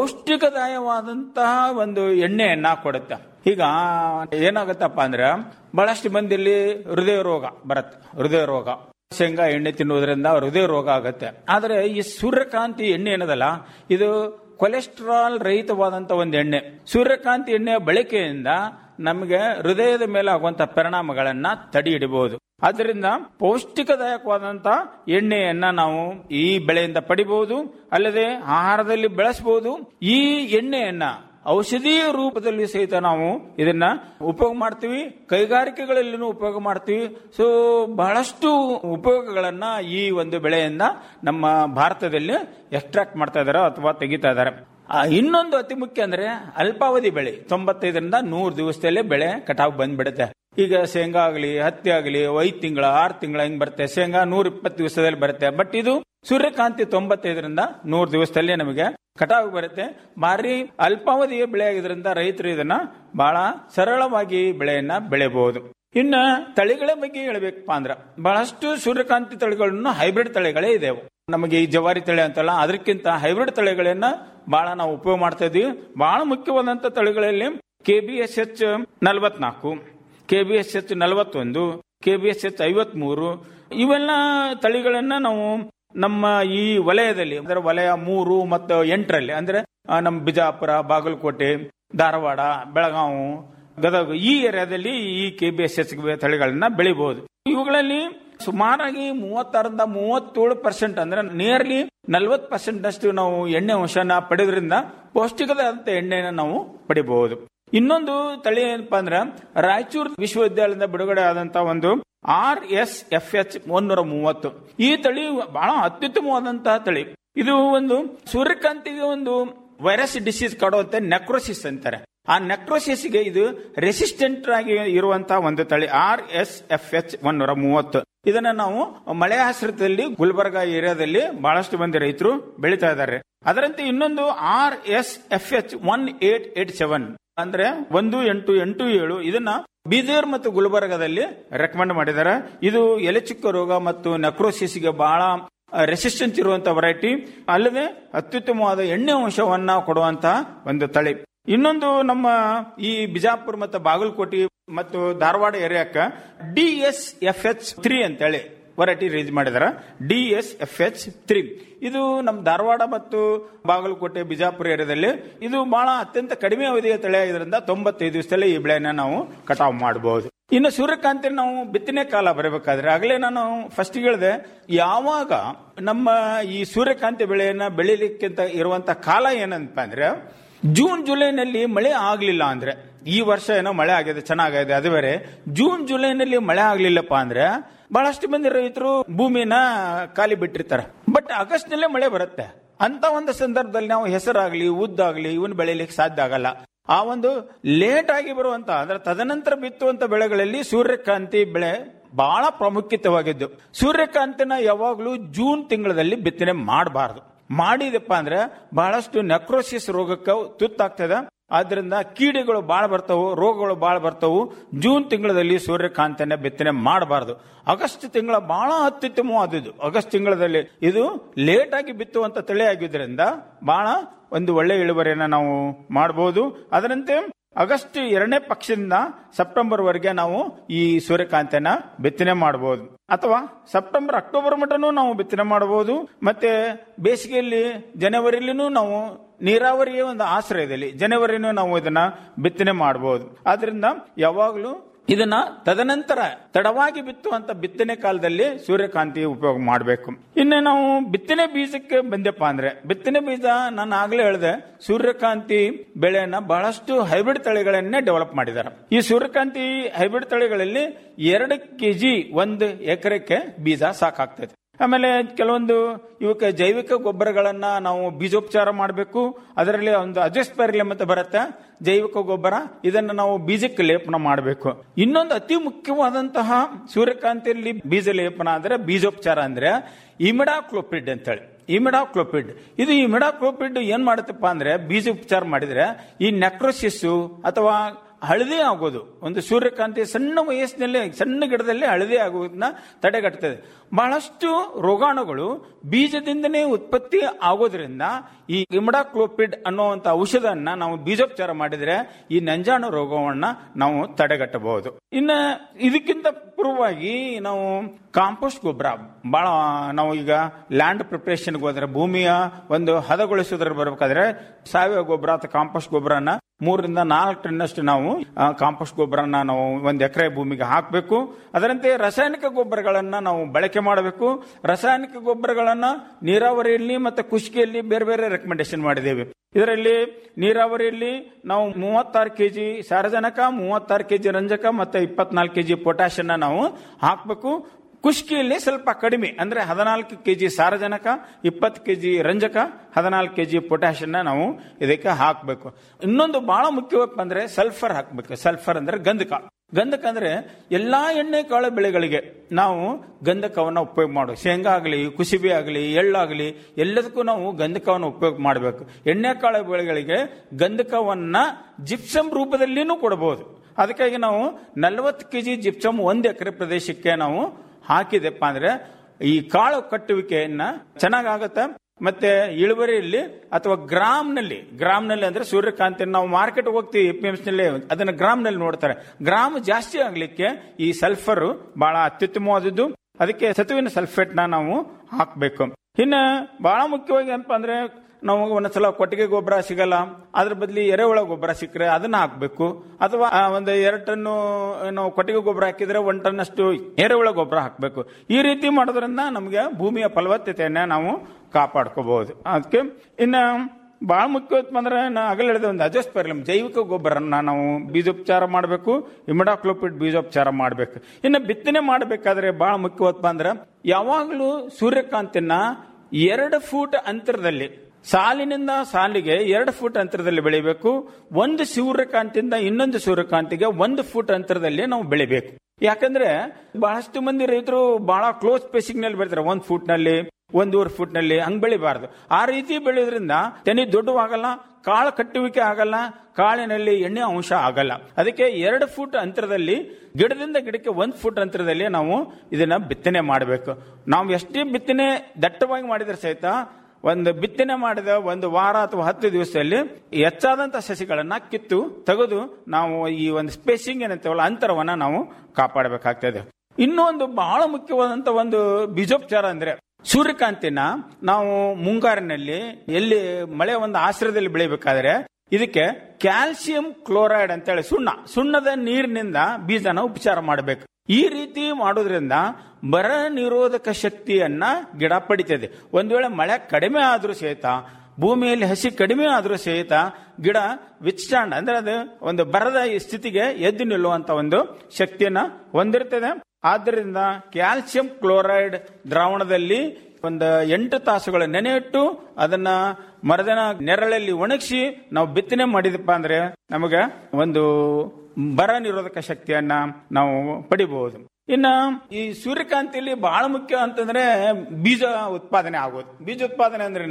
ಪೌಷ್ಟಿಕದಾಯವಾದಂತಹ ಒಂದು ಎಣ್ಣೆಯನ್ನ ಕೊಡುತ್ತೆ ಈಗ ಏನಾಗತ್ತಪ್ಪ ಅಂದ್ರೆ ಬಹಳಷ್ಟು ಮಂದಿಯಲ್ಲಿ ಹೃದಯ ರೋಗ ಬರುತ್ತೆ ಹೃದಯ ರೋಗ ಶೇಂಗಾ ಎಣ್ಣೆ ತಿನ್ನುವುದರಿಂದ ಹೃದಯ ರೋಗ ಆಗುತ್ತೆ ಆದರೆ ಈ ಸೂರ್ಯಕಾಂತಿ ಎಣ್ಣೆ ಏನದಲ್ಲ ಇದು ಕೊಲೆಸ್ಟ್ರಾಲ್ ರಹಿತವಾದಂತ ಒಂದು ಎಣ್ಣೆ ಸೂರ್ಯಕಾಂತಿ ಎಣ್ಣೆಯ ಬಳಕೆಯಿಂದ ನಮಗೆ ಹೃದಯದ ಮೇಲೆ ಆಗುವಂತ ಪರಿಣಾಮಗಳನ್ನ ತಡೆ ಹಿಡಿಬಹುದು ಆದ್ದರಿಂದ ಪೌಷ್ಟಿಕದಾಯಕವಾದಂತ ಎಣ್ಣೆಯನ್ನ ನಾವು ಈ ಬೆಳೆಯಿಂದ ಪಡಿಬಹುದು ಅಲ್ಲದೆ ಆಹಾರದಲ್ಲಿ ಬೆಳೆಸಬಹುದು ಈ ಎಣ್ಣೆಯನ್ನ ಔಷಧೀಯ ರೂಪದಲ್ಲಿ ಸಹಿತ ನಾವು ಇದನ್ನ ಉಪಯೋಗ ಮಾಡ್ತೀವಿ ಕೈಗಾರಿಕೆಗಳಲ್ಲಿನೂ ಉಪಯೋಗ ಮಾಡ್ತೀವಿ ಸೊ ಬಹಳಷ್ಟು ಉಪಯೋಗಗಳನ್ನ ಈ ಒಂದು ಬೆಳೆಯಿಂದ ನಮ್ಮ ಭಾರತದಲ್ಲಿ ಎಕ್ಸ್ಟ್ರಾಕ್ಟ್ ಮಾಡ್ತಾ ಇದಾರೆ ಅಥವಾ ತೆಗಿತಾ ಇದಾರೆ ಆ, ಇನ್ನೊಂದು ಅತಿ ಮುಖ್ಯ ಅಂದ್ರೆ ಅಲ್ಪಾವಧಿ ಬೆಳೆ ತೊಂಬತ್ತೈದರಿಂದ ನೂರು ದಿವಸದಲ್ಲೇ ಬೆಳೆ ಕಟಾವು ಬಂದ್ಬಿಡುತ್ತೆ ಈಗ ಶೇಂಗಾ ಆಗಲಿ ಹತ್ತಿ ಆಗಲಿ ಐದು ತಿಂಗಳ ಆರು ತಿಂಗಳ ಹಿಂಗ್ ಬರುತ್ತೆ ಶೇಂಗಾ ನೂರ ಇಪ್ಪತ್ತು ದಿವಸದಲ್ಲಿ ಬರುತ್ತೆ ಬಟ್ ಇದು ಸೂರ್ಯಕಾಂತಿ ತೊಂಬತ್ತೈದರಿಂದ ನೂರು ದಿವಸದಲ್ಲೇ ನಮಗೆ ಕಟಾವು ಬರುತ್ತೆ ಭಾರಿ ಅಲ್ಪಾವಧಿಯ ಬೆಳೆ ಆಗಿದ್ರಿಂದ ರೈತರು ಇದನ್ನ ಬಹಳ ಸರಳವಾಗಿ ಬೆಳೆಯನ್ನ ಬೆಳೆಯಬಹುದು ಇನ್ನ ತಳಿಗಳ ಬಗ್ಗೆ ಹೇಳ್ಬೇಕಪ್ಪ ಅಂದ್ರ ಬಹಳಷ್ಟು ಸೂರ್ಯಕಾಂತಿ ತಳಿಗಳನ್ನು ಹೈಬ್ರಿಡ್ ತಳಿಗಳೇ ಇದಾವೆ ನಮಗೆ ಈ ಜವಾರಿ ತಳಿ ಅಂತಲ್ಲ ಅದಕ್ಕಿಂತ ಹೈಬ್ರಿಡ್ ತಳಿಗಳನ್ನ ಬಹಳ ನಾವು ಉಪಯೋಗ ಮಾಡ್ತಾ ಇದೀವಿ ಬಹಳ ಮುಖ್ಯವಾದಂತ ತಳಿಗಳಲ್ಲಿ ಕೆ ಬಿ ಎಸ್ ಎಚ್ ನಲವತ್ನಾಲ್ಕು ಕೆ ಬಿ ಎಸ್ ಎಚ್ ನಲವತ್ತೊಂದು ಕೆ ಬಿ ಎಸ್ ಎಚ್ ಐವತ್ಮೂರು ಇವೆಲ್ಲ ತಳಿಗಳನ್ನ ನಾವು ನಮ್ಮ ಈ ವಲಯದಲ್ಲಿ ಅಂದ್ರೆ ವಲಯ ಮೂರು ಮತ್ತು ಎಂಟರಲ್ಲಿ ಅಂದ್ರೆ ಆ, ನಮ್ಮ ಬಿಜಾಪುರ ಬಾಗಲಕೋಟೆ ಧಾರವಾಡ ಬೆಳಗಾವಿ ಗದಗ ಈ ಏರಿಯಾದಲ್ಲಿ ಈ ಕೆ ಬಿ ಎಸ್ ಎಚ್ ತಳಿಗಳನ್ನ ಬೆಳಿಬಹುದು ಇವುಗಳಲ್ಲಿ ಸುಮಾರಾಗಿ ಮೂವತ್ತಾರರಿಂದ ಮೂವತ್ತೇಳು ಪರ್ಸೆಂಟ್ ಅಂದ್ರೆ ನಿಯರ್ಲಿ ನಲ್ವತ್ ಪರ್ಸೆಂಟ್ ಅಷ್ಟು ನಾವು ಎಣ್ಣೆ ಅಂಶನ ಪಡೆದ್ರಿಂದ ಪೌಷ್ಟಿಕವಾದಂತ ಎಣ್ಣೆನ ನಾವು ಪಡಿಬಹುದು ಇನ್ನೊಂದು ತಳಿ ಏನಪ್ಪಾ ಅಂದ್ರೆ ರಾಯಚೂರು ವಿಶ್ವವಿದ್ಯಾಲಯದಿಂದ ಬಿಡುಗಡೆ ಆದಂತ ಒಂದು ಆರ್ ಎಸ್ ಎಫ್ ಎಚ್ ಒಂದೂರ ಮೂವತ್ತು ಈ ತಳಿ ಬಹಳ ಅತ್ಯುತ್ತಮವಾದಂತಹ ತಳಿ ಇದು ಒಂದು ಸೂರ್ಯಕಾಂತಿಗೆ ಒಂದು ವೈರಸ್ ಡಿಸೀಸ್ ಕಾಡುವಂತೆ ನೆಕ್ರೋಸಿಸ್ ಅಂತಾರೆ ಆ ನೆಕ್ರೋಸಿಸ್ಗೆ ಇದು ರೆಸಿಸ್ಟೆಂಟ್ ಆಗಿ ಇರುವಂತಹ ಒಂದು ತಳಿ ಆರ್ ಎಸ್ ಎಫ್ ಎಚ್ ಒನ್ನೂರ ಮೂವತ್ತು ಇದನ್ನ ನಾವು ಮಳೆ ಆಶ್ರಿತದಲ್ಲಿ ಗುಲ್ಬರ್ಗಾ ಏರಿಯಾದಲ್ಲಿ ಬಹಳಷ್ಟು ಮಂದಿ ರೈತರು ಬೆಳೀತಾ ಇದ್ದಾರೆ ಅದರಂತೆ ಇನ್ನೊಂದು R S F H one eight eight seven ಅಂದ್ರೆ ಒಂದು ಎಂಟು ಎಂಟು ಏಳು ಇದನ್ನ ಬೀದರ್ ಮತ್ತು ಗುಲ್ಬರ್ಗಾದಲ್ಲಿ ರೆಕಮೆಂಡ್ ಮಾಡಿದ್ದಾರೆ ಇದು ಎಲೆಚುಕ್ಕ ರೋಗ ಮತ್ತು ನೆಕ್ರೋಸಿಸ್ಗೆ ಬಹಳ ರೆಸಿಸ್ಟೆನ್ಸ್ ಇರುವಂತಹ ವೆರೈಟಿ ಅಲ್ಲದೆ ಅತ್ಯುತ್ತಮವಾದ ಎಣ್ಣೆ ಅಂಶವನ್ನ ಕೊಡುವಂತಹ ಒಂದು ತಳಿ ಇನ್ನೊಂದು ನಮ್ಮ ಈ ಬಿಜಾಪುರ ಮತ್ತು ಬಾಗಲಕೋಟೆ ಮತ್ತು ಧಾರವಾಡ ಏರಿಯಾಕ್ಕ D S F H three ಅಂತೇಳಿ ವೆರೈಟಿ ರೇಂಜ್ ಮಾಡಿದಾರೆ D S F H three ಇದು ನಮ್ಮ ಧಾರವಾಡ ಮತ್ತು ಬಾಗಲಕೋಟೆ ಬಿಜಾಪುರ ಏರಿಯಾದಲ್ಲಿ ಇದು ಬಹಳ ಅತ್ಯಂತ ಕಡಿಮೆ ಅವಧಿಯ ತಳಿ ಆಗಿದ್ರಿಂದ ತೊಂಬತ್ತೈದು ದಿವಸದಲ್ಲಿ ಈ ಬೆಳೆಯನ್ನ ನಾವು ಕಟಾವು ಮಾಡಬಹುದು ಇನ್ನು ಸೂರ್ಯಕಾಂತಿ ನಾವು ಬಿತ್ತನೆ ಕಾಲ ಬರಬೇಕಾದ್ರೆ ಆಗಲೇ ನಾನು ಫಸ್ಟ್ ಹೇಳಿದೆ ಯಾವಾಗ ನಮ್ಮ ಈ ಸೂರ್ಯಕಾಂತಿ ಬೆಳೆಯನ್ನ ಬೆಳಿಲಿಕ್ಕಿಂತ ಇರುವಂತ ಕಾಲ ಏನಂತ ಅಂದ್ರೆ ಜೂನ್ ಜುಲೈನಲ್ಲಿ ಮಳೆ ಆಗ್ಲಿಲ್ಲ ಅಂದ್ರೆ ಈ ವರ್ಷ ಏನೋ ಮಳೆ ಆಗಿದೆ ಚೆನ್ನಾಗಿದೆ ಅದು ಬೇರೆ ಜೂನ್ ಜುಲೈನಲ್ಲಿ ಮಳೆ ಆಗ್ಲಿಲ್ಲಪ್ಪ ಅಂದ್ರೆ ಬಹಳಷ್ಟು ಮಂದಿ ರೈತರು ಭೂಮಿನ ಖಾಲಿ ಬಿಟ್ಟಿರ್ತಾರೆ ಬಟ್ ಆಗಸ್ಟ್ ನಲ್ಲೇ ಮಳೆ ಬರುತ್ತೆ ಅಂತ ಒಂದು ಸಂದರ್ಭದಲ್ಲಿ ನಾವು ಹೆಸರಾಗ್ಲಿ ಉದ್ದಾಗ್ಲಿ ಇವನ್ ಬೆಳಿಲಿಕ್ಕೆ ಸಾಧ್ಯ ಆಗಲ್ಲ ಆ ಒಂದು ಲೇಟ್ ಆಗಿ ಬರುವಂತ ಅಂದ್ರೆ ತದನಂತರ ಬಿತ್ತುವಂತ ಬೆಳೆಗಳಲ್ಲಿ ಸೂರ್ಯಕಾಂತಿ ಬೆಳೆ ಬಹಳ ಪ್ರಾಮುಖ್ಯತವಾಗಿದ್ದು ಸೂರ್ಯಕಾಂತಿನ ಯಾವಾಗಲೂ ಜೂನ್ ತಿಂಗಳಲ್ಲಿ ಬಿತ್ತನೆ ಮಾಡಬಾರದು ಮಾಡಿದಪ್ಪ ಅಂದ್ರೆ ಬಹಳಷ್ಟು ನೆಕ್ರೋಸಿಸ್ ರೋಗಕ್ಕೆ ತುತ್ತಾಗ್ತದೆ ಆದ್ರಿಂದ ಕೀಡೆಗಳು ಬಾಳ ಬರ್ತವು ರೋಗಗಳು ಬಾಳ ಬರ್ತವು ಜೂನ್ ತಿಂಗಳಲ್ಲಿ ಸೂರ್ಯಕಾಂತಿಯನ್ನ ಬಿತ್ತನೆ ಮಾಡಬಾರದು ಆಗಸ್ಟ್ ತಿಂಗಳ ಬಹಳ ಅತ್ಯುತ್ತಮವಾದದ್ದು ಆಗಸ್ಟ್ ತಿಂಗಳಲ್ಲಿ ಇದು ಲೇಟ್ ಆಗಿ ಬಿತ್ತುವಂತ ತಳಿ ಆಗಿದ್ದರಿಂದ ಬಹಳ ಒಂದು ಒಳ್ಳೆ ಇಳುವರಿಯನ್ನ ನಾವು ಮಾಡಬಹುದು ಅದರಂತೆ ಆಗಸ್ಟ್ ಎರಡನೇ ಪಕ್ಷದಿಂದ ಸೆಪ್ಟೆಂಬರ್ ವರೆಗೆ ನಾವು ಈ ಸೂರ್ಯಕಾಂತಿಯನ್ನ ಬಿತ್ತನೆ ಮಾಡಬಹುದು ಅಥವಾ ಸೆಪ್ಟೆಂಬರ್ ಅಕ್ಟೋಬರ್ ಮಟನೂ ನಾವು ಬಿತ್ತನೆ ಮಾಡಬಹುದು ಮತ್ತೆ ಬೇಸಿಗೆಯಲ್ಲಿ ಜನವರಿಲಿನೂ ನಾವು ನೀರಾವರಿಯ ಒಂದು ಆಶ್ರಯದಲ್ಲಿ ಜನವರಿನೂ ನಾವು ಇದನ್ನ ಬಿತ್ತನೆ ಮಾಡಬಹುದು ಆದ್ರಿಂದ ಯಾವಾಗಲೂ ಇದನ್ನ ತದನಂತರ ತಡವಾಗಿ ಬಿತ್ತುವಂತ ಬಿತ್ತನೆ ಕಾಲದಲ್ಲಿ ಸೂರ್ಯಕಾಂತಿ ಉಪಯೋಗ ಮಾಡಬೇಕು ಇನ್ನು ನಾವು ಬಿತ್ತನೆ ಬೀಜಕ್ಕೆ ಬಂದೆಪ್ಪ ಅಂದ್ರೆ ಬಿತ್ತನೆ ಬೀಜ ನಾನು ಆಗ್ಲೇ ಹೇಳಿದೆ ಸೂರ್ಯಕಾಂತಿ ಬೆಳೆಯನ್ನ ಬಹಳಷ್ಟು ಹೈಬ್ರಿಡ್ ತಳಿಗಳನ್ನೇ ಡೆವಲಪ್ ಮಾಡಿದ್ದಾರೆ ಈ ಸೂರ್ಯಕಾಂತಿ ಹೈಬ್ರಿಡ್ ತಳಿಗಳಲ್ಲಿ ಎರಡು ಕೆಜಿ ಒಂದು ಎಕರೆಕ್ಕೆ ಬೀಜ ಸಾಕಾಗ್ತದೆ ಆಮೇಲೆ ಕೆಲವೊಂದು ಇವಕ್ಕೆ ಜೈವಿಕ ಗೊಬ್ಬರಗಳನ್ನ ನಾವು ಬೀಜೋಪಚಾರ ಮಾಡಬೇಕು ಅದರಲ್ಲಿ ಒಂದು ಅಜಸ್ಪೆರ್ಲಿಯಂ ಅಂತ ಬರುತ್ತೆ ಜೈವಿಕ ಗೊಬ್ಬರ ಇದನ್ನು ನಾವು ಬೀಜಕ್ಕೆ ಲೇಪನ ಮಾಡಬೇಕು ಇನ್ನೊಂದು ಅತಿ ಮುಖ್ಯವಾದಂತಹ ಸೂರ್ಯಕಾಂತಿಯಲ್ಲಿ ಬೀಜ ಲೇಪನ ಅಂದ್ರೆ ಬೀಜೋಪಚಾರ ಅಂದ್ರೆ ಇಮಿಡಾಕ್ಲೋಪಿಡ್ ಅಂತೇಳಿ ಇಮಿಡಾಕ್ಲೋಪಿಡ್ ಇದು ಇಮಿಡಾಕ್ಲೋಪಿಡ್ ಏನ್ ಮಾಡುತ್ತಪ್ಪ ಅಂದ್ರೆ ಬೀಜ ಉಪಚಾರ ಮಾಡಿದ್ರೆ ಈ ನೆಕ್ರೋಸಿಸ್ ಅಥವಾ ಹಳದಿ ಆಗೋದು ಒಂದು ಸೂರ್ಯಕಾಂತಿ ಸಣ್ಣ ವಯಸ್ಸಿನಲ್ಲಿ ಸಣ್ಣ ಗಿಡದಲ್ಲಿ ಹಳದಿ ಆಗೋದನ್ನ ತಡೆಗಟ್ಟುತ್ತದೆ ಬಹಳಷ್ಟು ರೋಗಾಣುಗಳು ಬೀಜದಿಂದನೇ ಉತ್ಪತ್ತಿ ಆಗೋದ್ರಿಂದ ಈ ಇಮಡಾಕ್ಲೋಪಿಡ್ ಅನ್ನುವಂತ ಔಷಧವನ್ನ ನಾವು ಬೀಜೋಪಚಾರ ಮಾಡಿದ್ರೆ ಈ ನಂಜಾಣು ರೋಗವನ್ನ ನಾವು ತಡೆಗಟ್ಟಬಹುದು ಇನ್ನ ಇದಕ್ಕಿಂತ ಪೂರ್ವವಾಗಿ ನಾವು ಕಾಂಪೋಸ್ಟ್ ಗೊಬ್ಬರ ಬಹಳ ನಾವು ಈಗ ಲ್ಯಾಂಡ್ ಪ್ರಿಪರೇಷನ್ಗೆ ಹೋದ್ರೆ ಭೂಮಿಯ ಒಂದು ಹದಗೊಳಿಸೋದ್ರ ಬರ್ಬೇಕಾದ್ರೆ ಸಾವಯವ ಗೊಬ್ಬರ ಅಥವಾ ಕಾಂಪೋಸ್ಟ್ ಗೊಬ್ಬರನ ಮೂರರಿಂದ ನಾಲ್ಕು ಟನ್ನಷ್ಟು ನಾವು ಆ, ಕಾಂಪೋಸ್ಟ್ ಗೊಬ್ಬರನ ನಾವು ಒಂದು ಎಕರೆ ಭೂಮಿಗೆ ಹಾಕಬೇಕು ಅದರಂತೆ ರಾಸಾಯನಿಕ ಗೊಬ್ಬರಗಳನ್ನ ನಾವು ಬಳಕೆ ಮಾಡಬೇಕು ರಾಸಾಯನಿಕ ಗೊಬ್ಬರಗಳನ್ನ ನೀರಾವರಿಯಲ್ಲಿ ಮತ್ತೆ ಕೃಷಿಯಲ್ಲಿ ಬೇರೆ ಬೇರೆ ರೆಕಮೆಂಡೇಶನ್ ಮಾಡಿದ್ದೇವೆ ಇದರಲ್ಲಿ ನೀರಾವರಿಯಲ್ಲಿ ನಾವು ಮೂವತ್ತಾರು ಕೆಜಿ ಸಾರಜನಕ ಮೂವತ್ತಾರು ಕೆಜಿ ರಂಜಕ ಮತ್ತೆ ಇಪ್ಪತ್ನಾಲ್ಕು ಕೆಜಿ ಪೊಟ್ಯಾಷನ್ನ ನಾವು ಹಾಕಬೇಕು ಕುಷ್ಕಿಯಲ್ಲಿ ಸ್ವಲ್ಪ ಕಡಿಮೆ ಅಂದ್ರೆ ಹದಿನಾಲ್ಕು ಕೆಜಿ ಸಾರಜನಕ ಇಪ್ಪತ್ತು ಕೆಜಿ ರಂಜಕ ಹದಿನಾಲ್ಕು ಕೆಜಿ ಪೊಟ್ಯಾಷನ್ನ ನಾವು ಇದಕ್ಕೆ ಹಾಕಬೇಕು ಇನ್ನೊಂದು ಬಹಳ ಮುಖ್ಯವಪ್ಪ ಅಂದ್ರೆ ಸಲ್ಫರ್ ಹಾಕಬೇಕು ಸಲ್ಫರ್ ಅಂದ್ರೆ ಗಂಧಕ ಗಂಧಕ ಅಂದ್ರೆ ಎಲ್ಲಾ ಎಣ್ಣೆ ಕಾಳು ಬೆಳೆಗಳಿಗೆ ನಾವು ಗಂಧಕವನ್ನ ಉಪಯೋಗ ಮಾಡು ಶೇಂಗಾ ಆಗಲಿ ಕುಸಿಬಿ ಆಗಲಿ ಎಳ್ಳಾಗಲಿ ಎಲ್ಲದಕ್ಕೂ ನಾವು ಗಂಧಕವನ್ನು ಉಪಯೋಗ ಮಾಡಬೇಕು ಎಣ್ಣೆ ಕಾಳು ಬೆಳೆಗಳಿಗೆ ಗಂಧಕವನ್ನ ಜಿಪ್ಸಮ್ ರೂಪದಲ್ಲಿನೂ ಕೊಡಬಹುದು ಅದಕ್ಕಾಗಿ ನಾವು ನಲವತ್ತು ಕೆಜಿ ಜಿಪ್ಸಮ್ ಒಂದು ಎಕರೆ ಪ್ರದೇಶಕ್ಕೆ ನಾವು ಹಾಕಿದೆಪ್ಪ ಅಂದ್ರೆ ಈ ಕಾಳು ಕಟ್ಟುವಿಕೆಯನ್ನ ಚೆನ್ನಾಗಾಗತ್ತೆ ಮತ್ತೆ ಇಳುವರಿಯಲ್ಲಿ ಅಥವಾ ಗ್ರಾಮ್ನಲ್ಲಿ ಗ್ರಾಮ್ನಲ್ಲಿ ಅಂದ್ರೆ ಸೂರ್ಯಕಾಂತಿ ನಾವು ಮಾರ್ಕೆಟ್ ಹೋಗ್ತೀವಿ ಎ ಪಿ ನಲ್ಲಿ ಅದನ್ನ ಗ್ರಾಮ್ನಲ್ಲಿ ನೋಡ್ತಾರೆ ಗ್ರಾಮ್ ಜಾಸ್ತಿ ಆಗ್ಲಿಕ್ಕೆ ಈ ಸಲ್ಫರ್ ಬಹಳ ಅತ್ಯುತ್ತಮವಾದದ್ದು ಅದಕ್ಕೆ ಸತುವಿನ ಸಲ್ಫೇಟ್ ನ ನಾವು ಹಾಕಬೇಕು ಇನ್ನ ಬಹಳ ಮುಖ್ಯವಾಗಿ ಏನಪ್ಪ ಅಂದ್ರೆ ನಾವು ಒಂದೊಂದ್ಸಲ ಕೊಟ್ಟಿಗೆ ಗೊಬ್ಬರ ಸಿಗಲ್ಲ ಅದ್ರ ಬದಲಿ ಎರೆಹುಳ ಗೊಬ್ಬರ ಸಿಕ್ಕರೆ ಅದನ್ನ ಹಾಕಬೇಕು ಅಥವಾ ಆ, ಒಂದು ಎರಡು ಟನ್ನು ನಾವು ಕೊಟ್ಟಿಗೆ ಗೊಬ್ಬರ ಹಾಕಿದ್ರೆ ಒಂದು ಟನ್ ಅಷ್ಟು ಎರೆಹುಳ ಗೊಬ್ಬರ ಹಾಕಬೇಕು ಈ ರೀತಿ ಮಾಡೋದ್ರಿಂದ ನಮಗೆ ಭೂಮಿಯ ಫಲವತ್ತತೆಯನ್ನ ನಾವು ಕಾಪಾಡ್ಕೋಬಹುದು ಅದಕ್ಕೆ ಇನ್ನ ಬಹಳ ಮುಖ್ಯವಾದ ಅಂದ್ರೆ ನಾ ಆಗಲೇ ಹೇಳಿದೆ ಒಂದು ಅಜಸ್ಪೆರ್ಲಮ್ ಜೈವಿಕ ಗೊಬ್ಬರನ್ನ ನಾವು ಬೀಜೋಪಚಾರ ಮಾಡಬೇಕು ಇಮಿಡಾಕ್ಲೋಪಿಡ್ ಬೀಜೋಪಚಾರ ಮಾಡಬೇಕು ಇನ್ನು ಬಿತ್ತನೆ ಮಾಡಬೇಕಾದ್ರೆ ಬಹಳ ಮುಖ್ಯವಾದ ಅಂದ್ರೆ ಯಾವಾಗಲೂ ಸೂರ್ಯಕಾಂತಿನ ಎರಡು ಫೂಟ್ ಅಂತರದಲ್ಲಿ ಸಾಲಿನಿಂದ ಸಾಲಿಗೆ ಎರಡು ಫೂಟ್ ಅಂತರದಲ್ಲಿ ಬೆಳಿಬೇಕು ಒಂದು ಸೂರ್ಯಕಾಂತಿಯಿಂದ ಇನ್ನೊಂದು ಸೂರ್ಯಕಾಂತಿಗೆ ಒಂದು ಫೂಟ್ ಅಂತರದಲ್ಲಿ ನಾವು ಬೆಳಿಬೇಕು ಯಾಕಂದ್ರೆ ಬಹಳಷ್ಟು ಮಂದಿ ರೈತರು ಬಹಳ ಕ್ಲೋಸ್ ಸ್ಪೇಸಿಂಗ್ ನಲ್ಲಿ ಬೆಳಿತಾರೆ ಒಂದ್ ಫೂಟ್ ನಲ್ಲಿ ಒಂದೂವರೆ ಫೂಟ್ ನಲ್ಲಿ ಹಂಗ್ ಬೆಳಿಬಾರ್ದು ಆ ರೀತಿ ಬೆಳೆಯೋದ್ರಿಂದ ತೆನಿ ದೊಡ್ಡವಾಗಲ್ಲ ಕಾಳು ಕಟ್ಟುವಿಕೆ ಆಗಲ್ಲ ಕಾಳಿನಲ್ಲಿ ಎಣ್ಣೆ ಅಂಶ ಆಗಲ್ಲ ಅದಕ್ಕೆ ಎರಡು ಫೂಟ್ ಅಂತರದಲ್ಲಿ ಗಿಡದಿಂದ ಗಿಡಕ್ಕೆ ಒಂದ್ ಫೂಟ್ ಅಂತರದಲ್ಲಿ ನಾವು ಇದನ್ನ ಬಿತ್ತನೆ ಮಾಡಬೇಕು ನಾವು ಎಷ್ಟೇ ಬಿತ್ತನೆ ದಟ್ಟವಾಗಿ ಮಾಡಿದ್ರೆ ಸಹಿತ ಒಂದು ಬಿತ್ತನೆ ಮಾಡಿದ ಒಂದು ವಾರ ಅಥವಾ ಹತ್ತು ದಿವಸದಲ್ಲಿ ಹೆಚ್ಚಾದಂತ ಸಸಿಗಳನ್ನ ಕಿತ್ತು ತೆಗೆದು ನಾವು ಈ ಒಂದು ಸ್ಪೇಸಿಂಗ್ ಏನಂತೇವಲ್ಲ ಅಂತರವನ್ನ ನಾವು ಕಾಪಾಡಬೇಕಾಗ್ತದೆ ಇನ್ನೊಂದು ಬಹಳ ಮುಖ್ಯವಾದಂತ ಒಂದು ಬೀಜೋಪಚಾರ ಅಂದ್ರೆ ಸೂರ್ಯಕಾಂತಿನ ನಾವು ಮುಂಗಾರಿನಲ್ಲಿ ಎಲ್ಲಿ ಮಳೆ ಒಂದು ಆಶ್ರಯದಲ್ಲಿ ಬೆಳಿಬೇಕಾದ್ರೆ ಇದಕ್ಕೆ ಕ್ಯಾಲ್ಸಿಯಂ ಕ್ಲೋರೈಡ್ ಅಂತೇಳಿ ಸುಣ್ಣ ಸುಣ್ಣದ ನೀರಿನಿಂದ ಬೀಜನ ಉಪಚಾರ ಮಾಡಬೇಕು ಈ ರೀತಿ ಮಾಡೋದ್ರಿಂದ ಬರ ನಿರೋಧಕ ಶಕ್ತಿಯನ್ನ ಗಿಡ ಪಡಿತದೆ ಒಂದ್ ವೇಳೆ ಮಳೆ ಕಡಿಮೆ ಆದ್ರೂ ಸಹಿತ ಭೂಮಿಯಲ್ಲಿ ಹಸಿ ಕಡಿಮೆ ಆದ್ರೂ ಸಹಿತ ಗಿಡ ವಿಚ್ಸ್ಟ್ಯಾಂಡ್ ಅಂದ್ರೆ ಅದು ಒಂದು ಬರದ ಈ ಸ್ಥಿತಿಗೆ ಎದ್ದು ನಿಲ್ಲುವಂತ ಒಂದು ಶಕ್ತಿಯನ್ನ ಹೊಂದಿರ್ತದೆ ಆದ್ದರಿಂದ ಕ್ಯಾಲ್ಸಿಯಂ ಕ್ಲೋರೈಡ್ ದ್ರಾವಣದಲ್ಲಿ ಒಂದು ಎಂಟು ತಾಸುಗಳ ನೆನೆ ಇಟ್ಟು ಅದನ್ನ ಮರದನ ನೆರಳಲ್ಲಿ ಒಣಗಿಸಿ ನಾವು ಬಿತ್ತನೆ ಮಾಡಿದಪ್ಪ ಅಂದ್ರೆ ನಮಗೆ ಒಂದು ಬರ ನಿರೋಧಕ ಶಕ್ತಿಯನ್ನ ನಾವು ಪಡಿಬಹುದು ಇನ್ನ ಈ ಸೂರ್ಯಕಾಂತಿಯಲ್ಲಿ ಬಹಳ ಮುಖ್ಯ ಅಂತಂದ್ರೆ ಬೀಜ ಉತ್ಪಾದನೆ ಆಗೋದು ಬೀಜ ಉತ್ಪಾದನೆ ಅಂದ್ರೆ